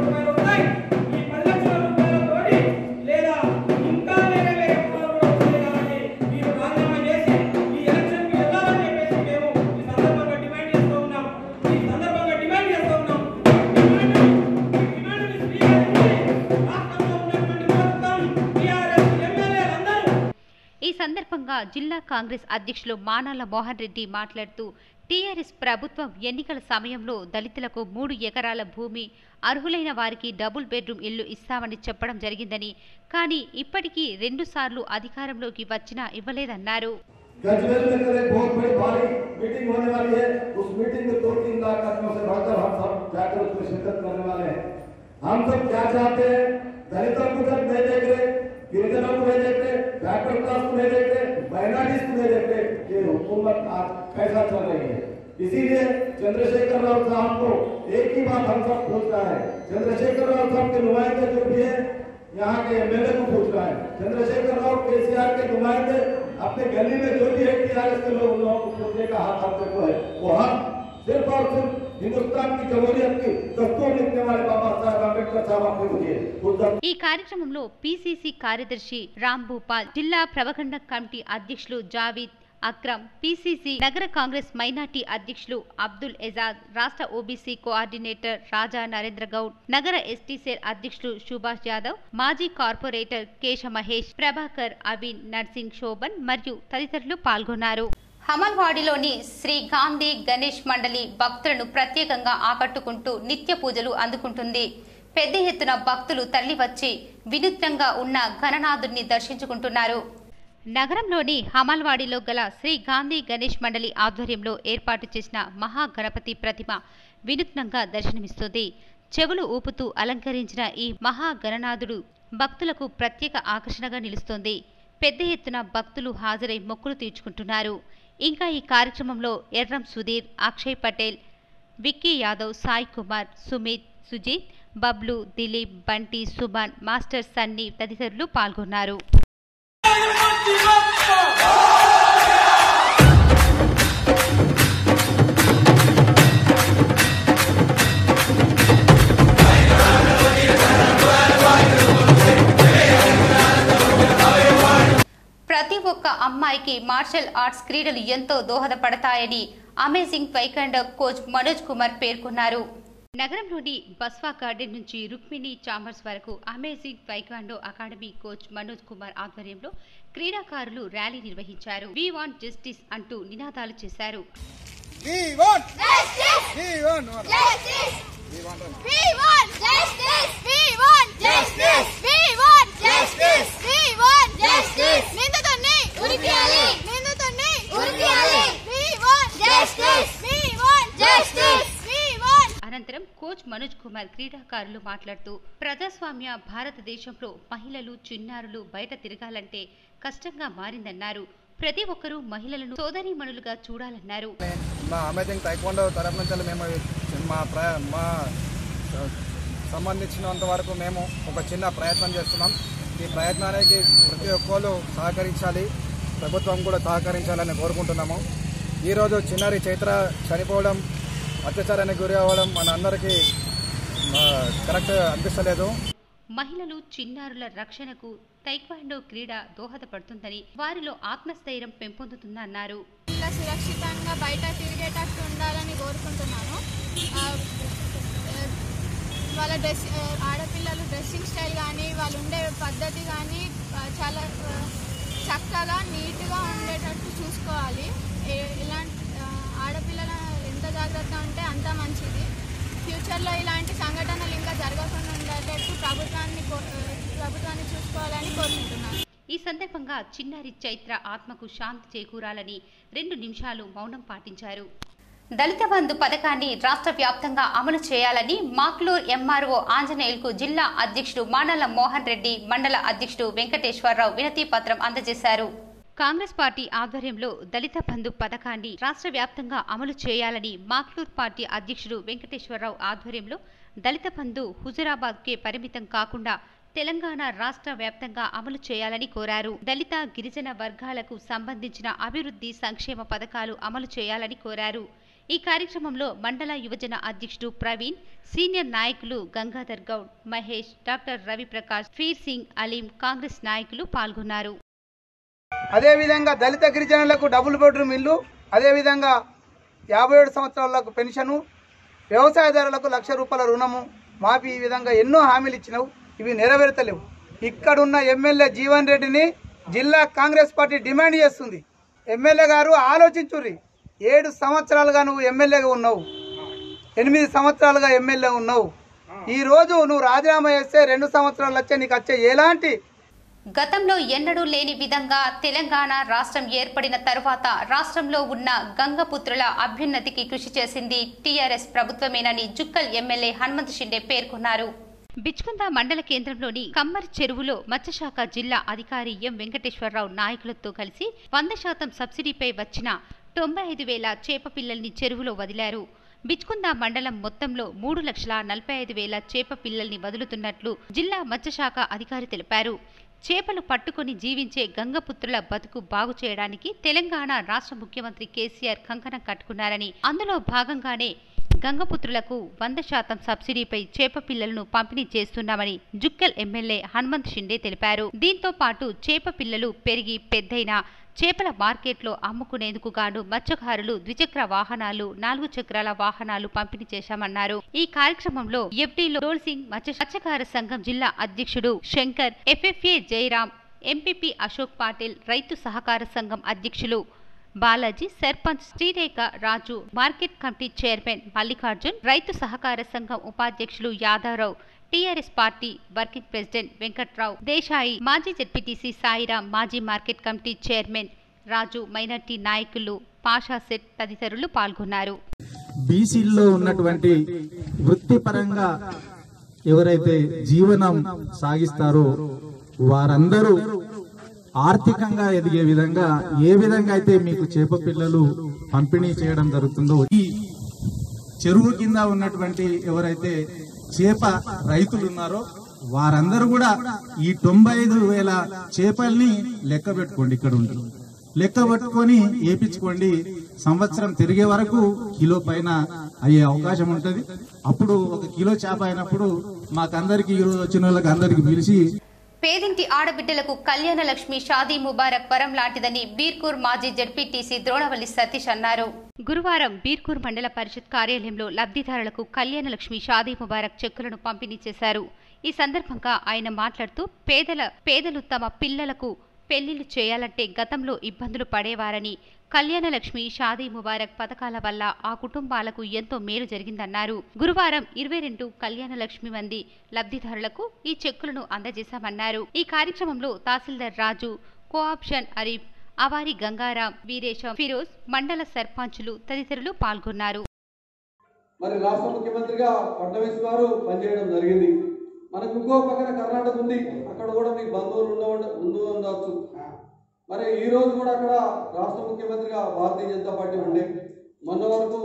లేదా ఇంకా వేరే వేరే కులాలు కూడా వస్తాయి కాబట్టి మీరు రాజీనామా చేసి ఈ ఎలక్షన్కి వెళ్ళాలని చెప్పేసి మేము ఈ సందర్భంగా డిమాండ్ చేస్తూ ఉన్నాం ఈ సందర్భంగా డిమాండ్ చేస్తూ ఉన్నాం డిమాండ్ స్వీకరించి రాష్ట్రంలో ఉన్నటువంటి మొత్తం టీఆర్ఎస్ ఎమ్మెల్యేలందరూ ఈ సందర్భంగా జిల్లా కాంగ్రెస్ అధ్యక్షులు మానాల మోహన్ రెడ్డి మాట్లాడుతూ టీఆర్ఎస్ ప్రభుత్వం ఎన్నికల సమయంలో దళితులకు మూడు ఎకరాల భూమి అర్హులైన వారికి డబుల్ బెడ్రూమ్ ఇల్లు ఇస్తామని చెప్పడం జరిగిందని కానీ ఇప్పటికీ రెండుసార్లు అధికారంలోకి వచ్చినా ఇవ్వలేదన్నారు गजवेल में कल एक बहुत बड़ी भारी मीटिंग होने वाली है उस मीटिंग में दो तीन लाख आदमियों से बढ़कर हम सब जाकर उसमें शिरकत करने वाले हैं हम सब क्या चाहते हैं दलितों को जब नहीं देख रहे गिरिजनों को नहीं देख रहे बैकवर्ड क्लास को नहीं देख रहे माइनॉरिटीज को नहीं देख रहे ये हुकूमत आज कैसा चल रही है इसीलिए चंद्रशेखर राव साहब को एक ही बात हम सब पूछना है चंद्रशेखर राव साहब के नुमाइंदे जो भी है यहाँ के एमएलए को पूछना है चंद्रशेखर राव केसीआर के नुमाइंदे अपने गली में जो भी है टीआरएस के लोग उन लोगों को पूछने का हक हम सबको है वो हक सिर्फ और सिर्फ हिंदुस्तान की जमहूरियत की दस्तूर लिखने वाले बाबा साहब अम्बेडकर साहब आपने मुझे उस ఈ కార్యక్రమంలో పిసిసి కార్యదర్శి రామ్ భూపాల్ జిల్లా ప్రభగండ కమిటీ అధ్యక్షులు జావీద్ అక్రమ్ పిసిసి నగర కాంగ్రెస్ మైనార్టీ అధ్యక్షులు అబ్దుల్ ఎజాద్ రాష్ట్ర ఓబీసీ కోఆర్డినేటర్ రాజా నరేంద్ర గౌడ్ నగర ఎస్టీ సెల్ అధ్యక్షులు సుభాష్ యాదవ్ మాజీ కార్పొరేటర్ కేశ మహేష్ ప్రభాకర్ అవిన్ నర్సింగ్ శోభన్ మరియు తదితరులు పాల్గొన్నారు హమల్వాడిలోని శ్రీ గాంధీ గణేష్ మండలి భక్తులను ప్రత్యేకంగా ఆకట్టుకుంటూ నిత్య పూజలు అందుకుంటుంది పెద్ద ఎత్తున భక్తులు తరలి వచ్చి వినూత్నంగా ఉన్న గణనాథుడిని దర్శించుకుంటున్నారు నగరంలోని హమల్వాడిలో గల శ్రీ గాంధీ గణేష్ మండలి ఆధ్వర్యంలో ఏర్పాటు చేసిన మహాగణపతి ప్రతిమ వినూత్నంగా దర్శనమిస్తుంది చెవులు ఊపుతూ అలంకరించిన ఈ మహాగణనాథుడు భక్తులకు ప్రత్యేక ఆకర్షణగా నిలుస్తోంది పెద్ద ఎత్తున భక్తులు హాజరై మొక్కులు తీర్చుకుంటున్నారు ఇంకా ఈ కార్యక్రమంలో ఎర్రం సుధీర్ అక్షయ్ పటేల్ విక్కీ యాదవ్ సాయి కుమార్ సుమిత్ సుజిత్ బబ్లు దిలీప్ బంటి సుమన్ మాస్టర్ సన్నీ తదితరులు పాల్గొన్నారు ప్రతి ఒక్క అమ్మాయికి మార్షల్ ఆర్ట్స్ క్రీడలు ఎంతో దోహదపడతాయని amazing taekwondo coach Manoj Kumar పేర్కొన్నారు నగరంలోని బస్వా గార్డెన్ నుంచి రుక్మిణి చాంబర్స్ వరకు amazing taekwondo academy coach Manoj Kumar ఆధ్వర్యంలో క్రీడాకారులు ర్యాలీ నిర్వహించారు వి వాంట్ జస్టిస్ అంటూ నినాదాలు చేశారు We want justice. We want justice. We want We want justice. We want justice. We want justice. We want justice. నిందితుడిని ఉరితీయాలి. నిందితుడిని ఉరితీయాలి. We want justice. We want justice. We want అనంతరం coach Manoj Kumar క్రీడాకారులు మాట్లాడుతూ ప్రజాస్వామ్య భారతదేశంలో మహిళలు చిన్నారులు బయట తిరగాలంటే కష్టంగా మారిందన్నారు ప్రతి ఒక్కరూ మహిళలను సోదరీమణులుగా చూడాలన్నారు మా అమేజింగ్ టైక్వాండో తరఫు నుంచి మేము మా ప్ర మా సంబంధించినంత వరకు మేము ఒక చిన్న ప్రయత్నం చేస్తున్నాం ఈ ప్రయత్నానికి ప్రతి ఒక్కరు సహకరించాలి ప్రభుత్వం కూడా సహకరించాలని కోరుకుంటున్నాము ఈరోజు చిన్నారి చైత్ర చనిపోవడం అత్యాచారానికి గురి అవ్వడం మన అందరికీ ఆ, కరెక్ట్ అనిపిస్తలేదు మహిళలు చిన్నారుల రక్షణకు తైక్వాండో క్రీడ దోహదపడుతుందని వారిలో ఆత్మస్థైర్యం పెంపొందుతుందన్నారు ఇలా సురక్షితంగా బయట తిరిగేటట్టు ఉండాలని కోరుకుంటున్నాను ఆ, ఆ, వాళ్ళ డ్రెస్ ఆ, ఆడపిల్లలు డ్రెస్సింగ్ స్టైల్ కానీ వాళ్ళు ఉండే పద్ధతి కానీ ఆ, చాలా ఆ, చక్కగా నీట్గా ఉండేటట్టు చూసుకోవాలి ఏ- ఇలాంటి ఆ, ఆడపిల్లల ఎంత జాగ్రత్త ఉంటే అంత మంచిది ఫ్యూచర్లో ఇలాంటి సంఘటనలు ఇంకా జరగకుండా ఉండేటట్టు ప్రభుత్వాన్ని కో- ఆ, ప్రభుత్వాన్ని చూసుకోవాలని కోరుకుంటున్నాను ఈ సందర్భంగా చిన్నారి చైత్ర ఆత్మకు శాంతి చేకూరాలని రెండు నిమిషాలు మౌనం పాటించారు దళిత బంధు పథకాన్ని రాష్ట్ర వ్యాప్తంగా అమలు చేయాలని మాక్లూర్ ఎంఆర్ఓ ఆంజనేయులకు జిల్లా అధ్యక్షుడు మానల మోహన్ రెడ్డి మండల అధ్యక్షుడు వెంకటేశ్వరరావు వినతి పత్రం అందజేశారు కాంగ్రెస్ పార్టీ ఆధ్వర్యంలో దళిత బంధు పథకాన్ని రాష్ట్ర వ్యాప్తంగా అమలు చేయాలని మాక్లూర్ పార్టీ అధ్యక్షుడు వెంకటేశ్వరరావు ఆధ్వర్యంలో దళిత బంధు హుజురాబాద్కే పరిమితం కాకుండా తెలంగాణ రాష్ట్ర వ్యాప్తంగా అమలు చేయాలని కోరారు దళిత గిరిజన వర్గాలకు సంబంధించిన అభివృద్ధి సంక్షేమ పథకాలు అమలు చేయాలని కోరారు ఈ కార్యక్రమంలో మండల యువజన అధ్యక్షుడు ప్రవీణ్ సీనియర్ నాయకులు గంగాధర్ గౌడ్ మహేష్ డాక్టర్ రవిప్రకాష్ ఫీర్ సింగ్ అలీం కాంగ్రెస్ నాయకులు పాల్గొన్నారు అదేవిధంగా దళిత గిరిజనులకు డబుల్ బెడ్రూమ్ ఇల్లు అదేవిధంగా యాభై ఏడు సంవత్సరాలకు పెన్షను వ్యవసాయదారులకు లక్ష రూపాయల రుణము మాఫీ ఈ విధంగా ఎన్నో హామీలు ఇచ్చినావు ఇవి నెరవేర్తలేవు ఇక్కడున్న ఎమ్మెల్యే జీవన్ రెడ్డిని జిల్లా కాంగ్రెస్ పార్టీ డిమాండ్ చేస్తుంది ఎమ్మెల్యే గారు ఆలోచించుర్రి ఏడు సంవత్సరాలుగా నువ్వు ఎమ్మెల్యేగా ఉన్నావు ఎనిమిది సంవత్సరాలుగా ఎమ్మెల్యే ఉన్నావు ఈ రోజు నువ్వు రాజీనామా చేస్తే రెండు సంవత్సరాలు వచ్చే నీకు వచ్చే ఎలాంటి గతంలో ఎన్నడూ లేని విధంగా తెలంగాణ రాష్ట్రం ఏర్పడిన తరువాత రాష్ట్రంలో ఉన్న గంగపుత్రుల అభ్యున్నతికి కృషి చేసింది టీఆర్ఎస్ ప్రభుత్వమేనని జుక్కల్ ఎమ్మెల్యే హనుమంత్ షిండే పేర్కొన్నారు బిచ్కుంద మండల కేంద్రంలోని కమ్మరి చెరువులో మత్స్యశాఖ జిల్లా అధికారి ఎం వెంకటేశ్వరరావు నాయకులతో కలిసి వంద శాతం సబ్సిడీపై వచ్చిన తొంభై ఐదు వేల చేప పిల్లల్ని చెరువులో వదిలారు బిచ్కుంద మండలం మొత్తంలో మూడు లక్షల నలభై ఐదు వేల చేప పిల్లల్ని వదులుతున్నట్లు జిల్లా మత్స్యశాఖ అధికారి తెలిపారు చేపలు పట్టుకొని జీవించే గంగపుత్రుల బతుకు బాగు చేయడానికి తెలంగాణ రాష్ట్ర ముఖ్యమంత్రి కేసీఆర్ కంకణం కట్టుకున్నారని అందులో భాగంగానే గంగపుత్రులకు వంద శాతం సబ్సిడీపై చేప పిల్లలను పంపిణీ చేస్తున్నామని జుక్కల్ ఎమ్మెల్యే హనుమంత్ షిండే తెలిపారు దీంతో పాటు చేప పిల్లలు పెరిగి పెద్దయిన చేపల మార్కెట్లో అమ్ముకునేందుకు గాను మత్స్యకారులు ద్విచక్ర వాహనాలు నాలుగు చక్రాల వాహనాలు పంపిణీ చేశామన్నారు ఈ కార్యక్రమంలో ఎఫ్డీలో డోల్ సింగ్ మత్స్య మత్స్యకార సంఘం జిల్లా అధ్యక్షుడు శంకర్ ఎఫ్ఎఫ్ఏ జయరాం ఎంపీపీ అశోక్ పాటిల్ రైతు సహకార సంఘం అధ్యక్షులు Balaji sarpanch Srirekha Raju market committee chairman Mallikarjun రైతు సహకార సంఘం ఉపాధ్యక్షులు Yadavarao TRS party working president Venkatrao Desai మాజీ జెడ్పీటీసీ సాయిరాం మాజీ market committee chairman Raju minority నాయకులు పాషా సెట్ తదితరులు పాల్గొన్నారు బీసీల్లో ఉన్నటువంటి వృత్తిపరంగా ఎవరైతే జీవనం సాగిస్తారో వారందరూ ఆర్థికంగా ఎదిగే విధంగా ఏ విధంగా అయితే మీకు చేప పిల్లలు పంపిణీ చేయడం జరుగుతుందో ఈ చెరువు కింద ఉన్నటువంటి ఎవరైతే చేప రైతులు ఉన్నారో వారందరూ కూడా ఈ తొంభై ఐదు వేల చేపల్ని లెక్క పెట్టుకోండి ఇక్కడ ఉండి లెక్క పట్టుకొని వేపించుకోండి సంవత్సరం తిరిగే వరకు కిలో పైన అయ్యే అవకాశం ఉంటది అప్పుడు ఒక కిలో చేప అయినప్పుడు మాకందరికి ఈరోజు వచ్చిన వాళ్ళకి అందరికి పిలిచి పేదింటి ఆడబిడ్డలకు కళ్యాణ లక్ష్మి షాదీ ముబారక్ వరం లాంటిదని బీర్కూర్ మాజీ జడ్పీటీసీ ద్రోణవల్లి సతీష్ అన్నారు గురువారం బీర్కూర్ మండల పరిషత్ కార్యాలయంలో లబ్ధిదారులకు కళ్యాణ లక్ష్మి షాదీ ముబారక్ చెక్కులను పంపిణీ చేశారు ఈ సందర్భంగా ఆయన మాట్లాడుతూ పేదల పేదలు తమ పిల్లలకు పెళ్లిళ్లు చేయాలంటే గతంలో ఇబ్బందులు పడేవారని కళ్యాణ లక్ష్మి షాదీ ముబారక్ పథకాల వల్ల ఆ కుటుంబాలకు ఎంతో మేలు జరిగిందన్నారు గురువారం ఇరవై రెండు కళ్యాణ లక్ష్మి మంది లబ్ధిదారులకు ఈ చెక్కులను అందజేశామన్నారు ఈ కార్యక్రమంలో తహసీల్దార్ రాజు కోఆప్షన్ అరీఫ్ అవారి గంగారాం వీరేశం ఫిరోజ్ మండల సర్పంచులు తదితరులు పాల్గొన్నారు మరి రాష్ట్ర ముఖ్యమంత్రిగా ఫడ్నవీస్ గారు పనిచేయడం జరిగింది మనకు ఇంకో పక్కన కర్ణాటక ఉంది అక్కడ కూడా మీకు బంధువులు ఉండ ఉండు ఉండవచ్చు మరి ఈ రోజు కూడా అక్కడ రాష్ట్ర ముఖ్యమంత్రిగా భారతీయ జనతా పార్టీ ఉండే మొన్న వరకు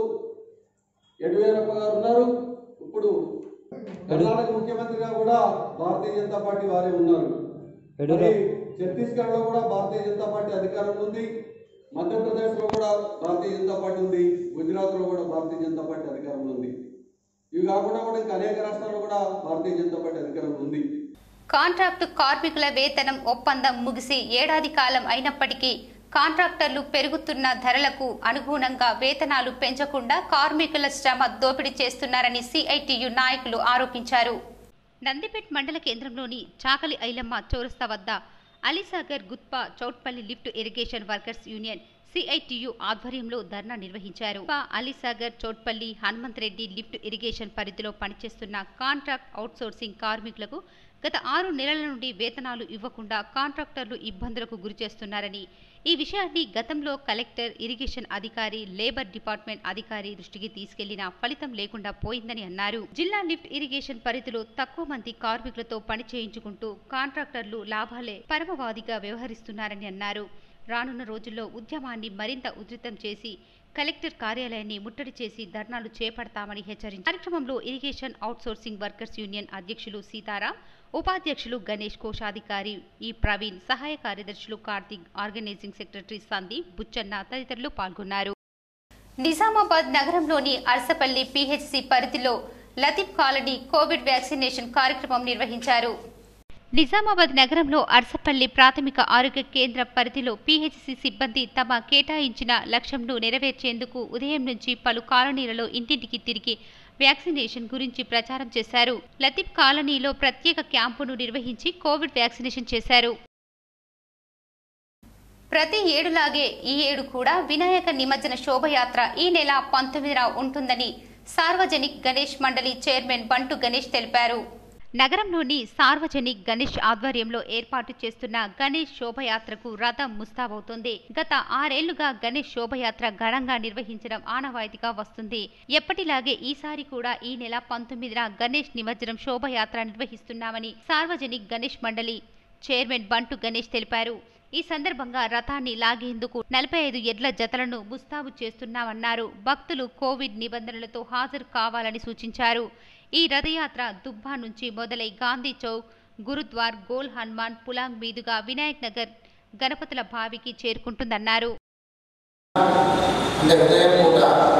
యడ్యూరప్ప గారు ఉన్నారు ఇప్పుడు కర్ణాటక ముఖ్యమంత్రిగా కూడా భారతీయ జనతా పార్టీ వారే ఉన్నారు మరి ఛత్తీస్గఢ్ లో కూడా భారతీయ జనతా పార్టీ అధికారంలో ఉంది మధ్యప్రదేశ్ లో కూడా భారతీయ జనతా పార్టీ ఉంది గుజరాత్ లో కూడా భారతీయ జనతా పార్టీ అధికారంలో ఉంది ఇవి కాకుండా కూడా ఇంకా అనేక రాష్ట్రాల్లో కూడా భారతీయ జనతా పార్టీ అధికారంలో ఉంది కాంట్రాక్టు కార్మికుల వేతనం ఒప్పందం ముగిసి ఏడాది కాలం అయినప్పటికీ కాంట్రాక్టర్లు పెరుగుతున్న ధరలకు అనుగుణంగా వేతనాలు పెంచకుండా కార్మికుల శ్రమ దోపిడీ చేస్తున్నారని సిఐటియు నాయకులు ఆరోపించారు నందిపేట్ మండల కేంద్రంలోని చాకలి ఐలమ్మ చౌరస్తా వద్ద Alisagar Gutpa Choutpally lift irrigation workers union CITU ఆధ్వర్యంలో ధర్నా నిర్వహించారు పా అలీసాగర్ చౌట్పల్లి హనుమంత్ రెడ్డి లిఫ్ట్ ఇరిగేషన్ పరిధిలో పనిచేస్తున్న కాంట్రాక్ట్ అవుట్సోర్సింగ్ కార్మికులకు గత ఆరు నెలల నుండి వేతనాలు ఇవ్వకుండా కాంట్రాక్టర్లు ఇబ్బందులకు గురిచేస్తున్నారని ఈ విషయాన్ని గతంలో కలెక్టర్ ఇరిగేషన్ అధికారి లేబర్ డిపార్ట్మెంట్ అధికారి దృష్టికి తీసుకెళ్లినా ఫలితం లేకుండా పోయిందని అన్నారు జిల్లా లిఫ్ట్ ఇరిగేషన్ పరిధిలో తక్కువ మంది కార్మికులతో పని చేయించుకుంటూ కాంట్రాక్టర్లు లాభాలే పరమవాదిగా వ్యవహరిస్తున్నారని అన్నారు రానున్న రోజుల్లో ఉద్యమాన్ని మరింత ఉధృతం చేసి కలెక్టర్ కార్యాలయాన్ని ముట్టడి చేసి ధర్నాలు చేపడతామని హెచ్చరించారు కార్యక్రమంలో ఇరిగేషన్ అవుట్సోర్సింగ్ వర్కర్స్ యూనియన్ అధ్యక్షులు సీతారాం ఉపాధ్యక్షులు గణేష్ కోశాధికారి ఈ ప్రవీణ్ సహాయ కార్యదర్శులు కార్తీక్ ఆర్గనైజింగ్ సెక్రటరీ సందీప్ బుచ్చన్న తదితరులు పాల్గొన్నారు నిజామాబాద్ నగరంలోని అరసపల్లి పిహెచ్సి పరిధిలో లతీఫ్ కాలనీ కోవిడ్ వ్యాక్సినేషన్ కార్యక్రమం నిర్వహించారు నిజామాబాద్ నగరంలో అర్సపల్లి ప్రాథమిక ఆరోగ్య కేంద్ర పరిధిలో పీహెచ్సి సిబ్బంది తమ కేటాయించిన లక్ష్యంను నెరవేర్చేందుకు ఉదయం నుంచి పలు కాలనీలలో ఇంటింటికి తిరిగి వ్యాక్సినేషన్ గురించి ప్రచారం చేశారు లతీఫ్ కాలనీలో ప్రత్యేక క్యాంపును నిర్వహించి కోవిడ్ వ్యాక్సినేషన్ చేశారు ప్రతి ఏడులాగే ఈ ఏడు కూడా వినాయక నిమజ్జన శోభయాత్ర ఈ నెల పంతొమ్మిదిన ఉంటుందని సార్వజనిక్ గణేష్ మండలి చైర్మన్ బంటు గణేష్ తెలిపారు నగరంలోని సార్వజనిక్ గణేష్ ఆధ్వర్యంలో ఏర్పాటు చేస్తున్న గణేష్ శోభయాత్రకు రథం ముస్తాబవుతోంది గత ఆరేళ్లుగా గణేష్ శోభయాత్ర ఘనంగా నిర్వహించడం ఆనవాయితీగా వస్తుంది ఎప్పటిలాగే ఈసారి కూడా ఈ నెల పంతొమ్మిదిన గణేష్ నిమజ్జనం శోభయాత్ర నిర్వహిస్తున్నామని సార్వజనిక్ గణేష్ మండలి చైర్మన్ బంటు గణేష్ తెలిపారు ఈ సందర్భంగా రథాన్ని లాగేందుకు నలభై ఐదు ఎడ్ల జతలను ముస్తాబు చేస్తున్నామన్నారు భక్తులు కోవిడ్ నిబంధనలతో హాజరు కావాలని సూచించారు ఈ రథయాత్ర దుబ్బా నుంచి మొదలై గాంధీ చౌక్ గురుద్వార్ గోల్ హనుమాన్ పులాంగ్ మీదుగా వినాయక్ నగర్ గణపతుల బావికి చేరుకుంటుందన్నారు అంటే ఉదయం పూట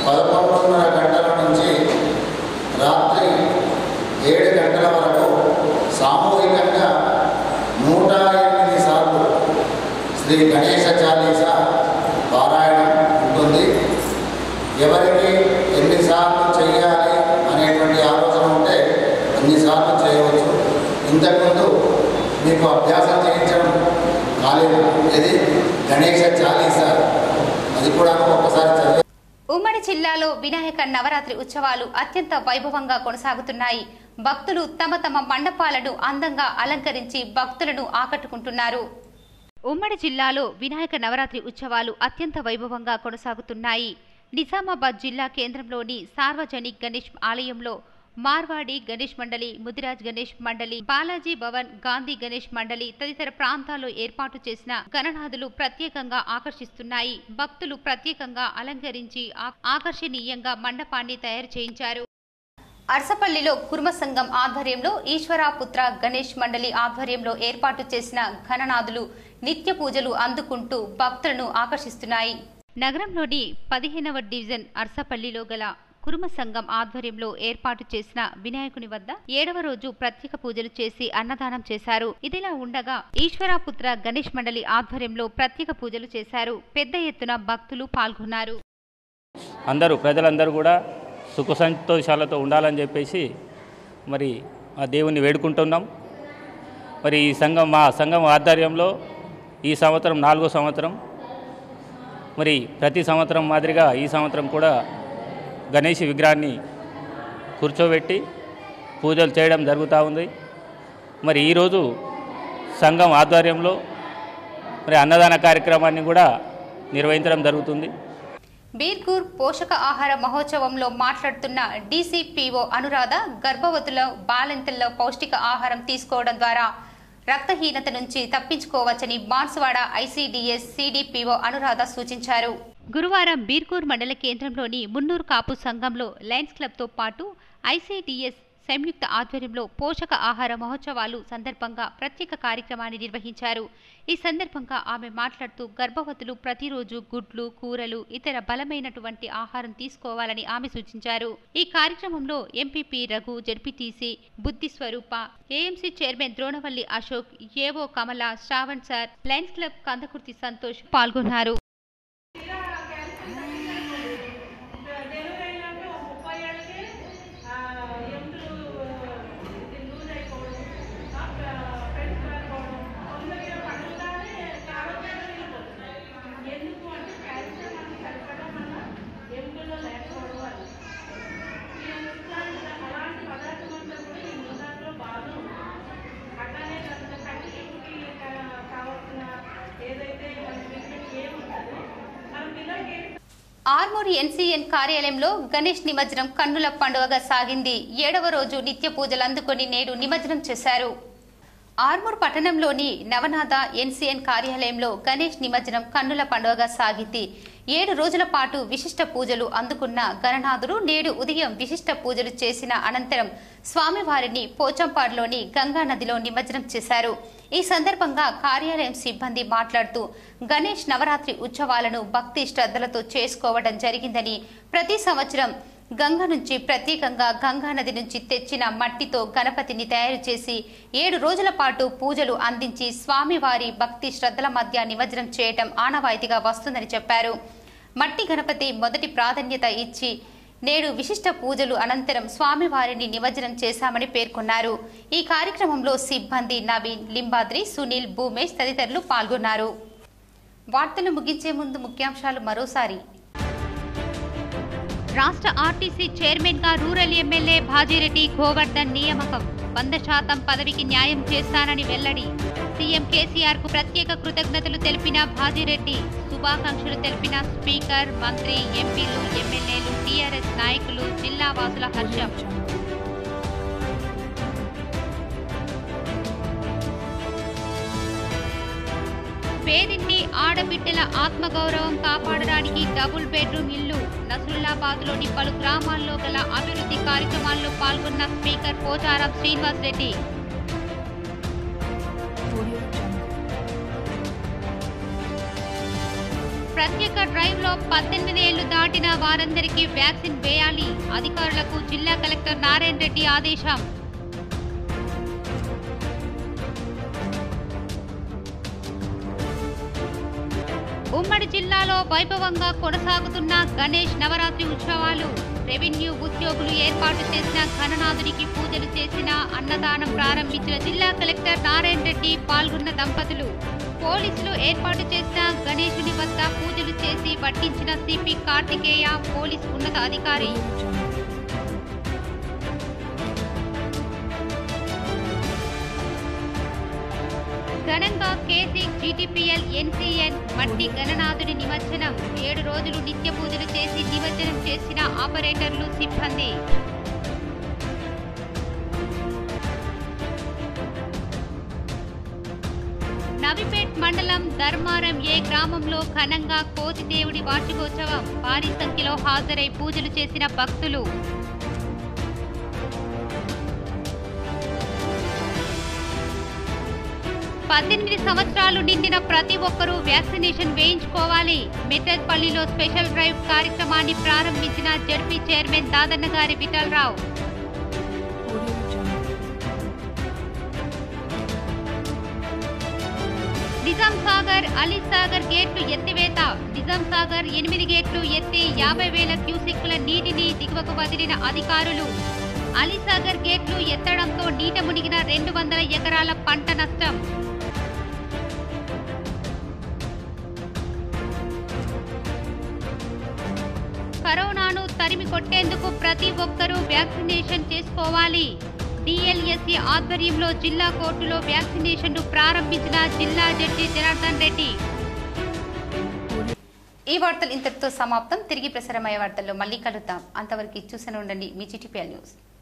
పదకొండున్నర గంటల నుంచి రాత్రి ఏడు గంటల వరకు సామూహికంగా నూట ఎనిమిది సార్లు శ్రీ గణేశ చాలీసా పారాయణం ఉంటుంది ఎవరికి ఎన్నిసార్లు చేయాలి అనేటువంటి ఆలోచన ఉంటే అన్నిసార్లు చేయవచ్చు ఇంతకుముందు మీకు అభ్యాసం చేయించడం కాలేదు ఇది గణేశ చాలీసా అది కూడా ఒక్కసారి చదివి ఉమ్మడి జిల్లాలో వినాయక నవరాత్రి ఉత్సవాలు అత్యంత వైభవంగా కొనసాగుతున్నాయి భక్తులు తమ తమ మండపాలను అందంగా అలంకరించి భక్తులను ఆకట్టుకుంటున్నారు ఉమ్మడి జిల్లాలో వినాయక నవరాత్రి ఉత్సవాలు అత్యంత వైభవంగా కొనసాగుతున్నాయి నిజామాబాద్ జిల్లా కేంద్రంలోని సార్వజనిక్ గణేష్ ఆలయంలో మార్వాడి గణేష్ మండలి ముదిరాజ్ గణేష్ మండలి బాలాజీ భవన్ గాంధీ గణేష్ మండలి తదితర ప్రాంతాల్లో ఏర్పాటు చేసిన గణనాథులు ప్రత్యేకంగా ఆకర్షిస్తున్నాయి భక్తులు ప్రత్యేకంగా అలంకరించి ఆ- ఆకర్షణీయంగా మండపాన్ని తయారు చేయించారు అర్సపల్లిలో కుర్మ సంఘం ఆధ్వర్యంలో ఈశ్వరాపుత్ర గణేష్ మండలి ఆధ్వర్యంలో ఏర్పాటు చేసిన ఘననాథులు నిత్య పూజలు అందుకుంటూ భక్తులను ఆకర్షిస్తున్నాయి నగరంలోని పదిహేనవ డివిజన్ అర్సపల్లిలో గల కురుమ సంఘం ఆధ్వర్యంలో ఏర్పాటు చేసిన వినాయకుని వద్ద ఏడవ రోజు ప్రత్యేక పూజలు చేసి అన్నదానం చేశారు ఇదిలా ఉండగా ఈశ్వరాపుత్ర గణేష్ మండలి ఆధ్వర్యంలో ప్రత్యేక పూజలు చేశారు పెద్ద ఎత్తున భక్తులు పాల్గొన్నారు అందరూ ప్రజలందరూ కూడా సుఖ సంతోషాలతో ఉండాలని చెప్పేసి మరి ఆ దేవుణ్ణి వేడుకుంటున్నాం మరి ఈ సంఘం మా సంఘం ఆధ్వర్యంలో ఈ సంవత్సరం నాలుగో సంవత్సరం మరి ప్రతి సంవత్సరం మాదిరిగా ఈ సంవత్సరం కూడా గణేష్ విగ్రహాన్ని కూర్చోబెట్టి పూజలు చేయడం జరుగుతూ ఉంది మరి ఈరోజు సంఘం ఆధ్వర్యంలో మరి అన్నదాన కార్యక్రమాన్ని కూడా నిర్వహించడం జరుగుతుంది బీర్గూర్ పోషక ఆహార మహోత్సవంలో మాట్లాడుతున్న డీసీపీఓ అనురాధ గర్భవతుల బాలింతల్లో పౌష్టిక ఆహారం తీసుకోవడం ద్వారా రక్తహీనత నుంచి తప్పించుకోవచ్చని బాన్సువాడ ఐసీడీఎస్ సిడిపిఓ అనురాధ సూచించారు గురువారం బీర్కూర్ మండల కేంద్రంలోని మున్నూరు కాపు సంఘంలో లయన్స్ క్లబ్తో పాటు ఐసీడీఎస్ సంయుక్త ఆధ్వర్యంలో పోషక ఆహార మహోత్సవాలు సందర్భంగా ప్రత్యేక కార్యక్రమాన్ని నిర్వహించారు ఈ సందర్భంగా ఆమె మాట్లాడుతూ గర్భవతులు ప్రతిరోజు గుడ్లు కూరలు ఇతర బలమైనటువంటి ఆహారం తీసుకోవాలని ఆమె సూచించారు ఈ కార్యక్రమంలో MPP Raghu ZPTC Buddhi Swaroopa AMC chairman Dronavalli Ashok AO Kamala Shravan sir lions club Kandakurthi Santosh పాల్గొన్నారు ఆర్మూర్ ఎన్సీఎన్ కార్యాలయంలో గణేష్ నిమజ్జనం కన్నుల పండుగగా సాగింది ఏడవ రోజు నిత్య పూజలు అందుకొని నేడు నిమజ్జనం చేశారు ఆర్మూర్ పట్టణంలోని నవనాథ ఎన్సీఎన్ కార్యాలయంలో గణేష్ నిమజ్జనం కన్నుల పండుగగా సాగింది ఏడు రోజుల పాటు విశిష్ట పూజలు అందుకున్న గణనాథుడు నేడు ఉదయం విశిష్ట పూజలు చేసిన అనంతరం స్వామివారిని పోచంపాడులోని గంగా నదిలో నిమజ్జనం చేశారు ఈ సందర్భంగా కార్యాలయం సిబ్బంది మాట్లాడుతూ గణేష్ నవరాత్రి ఉత్సవాలను భక్తి శ్రద్ధలతో చేసుకోవడం జరిగిందని ప్రతి సంవత్సరం గంగ నుంచి ప్రత్యేకంగా గంగా నది నుంచి తెచ్చిన మట్టితో గణపతిని తయారు చేసి ఏడు రోజుల పాటు పూజలు అందించి స్వామివారి భక్తి శ్రద్ధల మధ్య నిమజ్జనం చేయటం ఆనవాయితీగా వస్తుందని చెప్పారు మట్టి గణపతి మొదటి ప్రాధాన్యత ఇచ్చి నేడు విశిష్ట పూజలు అనంతరం స్వామివారిని నిమజ్జనం చేశామని పేర్కొన్నారు ఈ కార్యక్రమంలో సిబ్బంది నవీన్ లింబాద్రి సునీల్ భూమేష్ తదితరులు పాల్గొన్నారు వార్తలు ముగించే ముందు ముఖ్యాంశాలు మరోసారి రాష్ట్ర ఆర్టీసీ చైర్మన్ గా రూరల్ ఎమ్మెల్యే భాజిరెడ్డి గోవర్ధన్ నియామకం వంద శాతం పదవికి న్యాయం చేస్తానని వెల్లడి సీఎం కేసీఆర్ కు ప్రత్యేక కృతజ్ఞతలు తెలిపిన భాజిరెడ్డి శుభాకాంక్షలు తెలిపిన స్పీకర్ మంత్రి ఎంపీలు ఎమ్మెల్యేలు టీఆర్ఎస్ నాయకులు జిల్లా వాసుల హర్షం పేదింటి ఆడబిడ్డల ఆత్మగౌరవం కాపాడడానికి డబుల్ బెడ్రూమ్ ఇల్లు నసుల్లాబాద్లోని పలు గ్రామాల్లో గల అభివృద్ధి కార్యక్రమాల్లో పాల్గొన్న స్పీకర్ పోచారం శ్రీనివాస్ రెడ్డి ప్రత్యేక డ్రైవ్ లో పద్దెనిమిది ఏళ్లు దాటిన వారందరికీ వ్యాక్సిన్ వేయాలి అధికారులకు జిల్లా కలెక్టర్ నారాయణ రెడ్డి ఆదేశం ఉమ్మడి జిల్లాలో వైభవంగా కొనసాగుతున్న గణేష్ నవరాత్రి ఉత్సవాలు రెవెన్యూ ఉద్యోగులు ఏర్పాటు చేసిన ఘననాథునికి పూజలు చేసిన అన్నదానం ప్రారంభించిన జిల్లా కలెక్టర్ నారాయణ రెడ్డి పాల్గొన్న దంపతులు పోలీసులు ఏర్పాటు చేసిన గణేశుని వద్ద పూజలు చేసి వడ్డించిన సిపి కార్తికేయ పోలీస్ ఉన్నత అధికారి ఘనంగా కేసీ జీటీపీఎల్ ఎన్సీఎన్ మట్టి గణనాథుడి నిమజ్జనం ఏడు రోజులు నిత్య పూజలు చేసి నిమజ్జనం చేసిన ఆపరేటర్లు సిబ్బంది నవిపేట్ మండలం ధర్మారం ఏ గ్రామంలో ఘనంగా కోతిదేవుడి వార్షికోత్సవం భారీ సంఖ్యలో హాజరై పూజలు చేసిన భక్తులు పద్దెనిమిది సంవత్సరాలు నిండిన ప్రతి ఒక్కరూ వ్యాక్సినేషన్ వేయించుకోవాలి మెట్టపల్లిలో స్పెషల్ డ్రైవ్ కార్యక్రమాన్ని ప్రారంభించిన జడ్పీ చైర్మన్ దాదన్న గారి విఠలరావు నిజాం సాగర్ అలీ సాగర్ గేట్లు ఎత్తివేత నిజాం సాగర్ ఎనిమిది గేట్లు ఎత్తి యాభై వేల క్యూసెక్కుల నీటిని దిగువకు వదిలిన అధికారులు అలీసాగర్ గేట్లు ఎత్తడంతో నీట మునిగిన రెండు వందల ఎకరాల పంట నష్టం కరోనాను తరిమి కొట్టేందుకు ప్రతి ఒక్కరూ వ్యాక్సినేషన్ చేసుకోవాలి డిఎల్ఎస్సి ఆధ్వర్యంలో జిల్లా కోర్టులో వ్యాక్సినేషన్ను ప్రారంభించిన జిల్లా జడ్జి జనార్దన్ రెడ్డి ఈ వార్తలు ఇంతటితో సమాప్తం తిరిగి ప్రసారమయ్యే వార్తల్లో మళ్ళీ కలుద్దాం అంతవరకు చూస్తూనే ఉండండి మీ చిటిపిఎల్ న్యూస్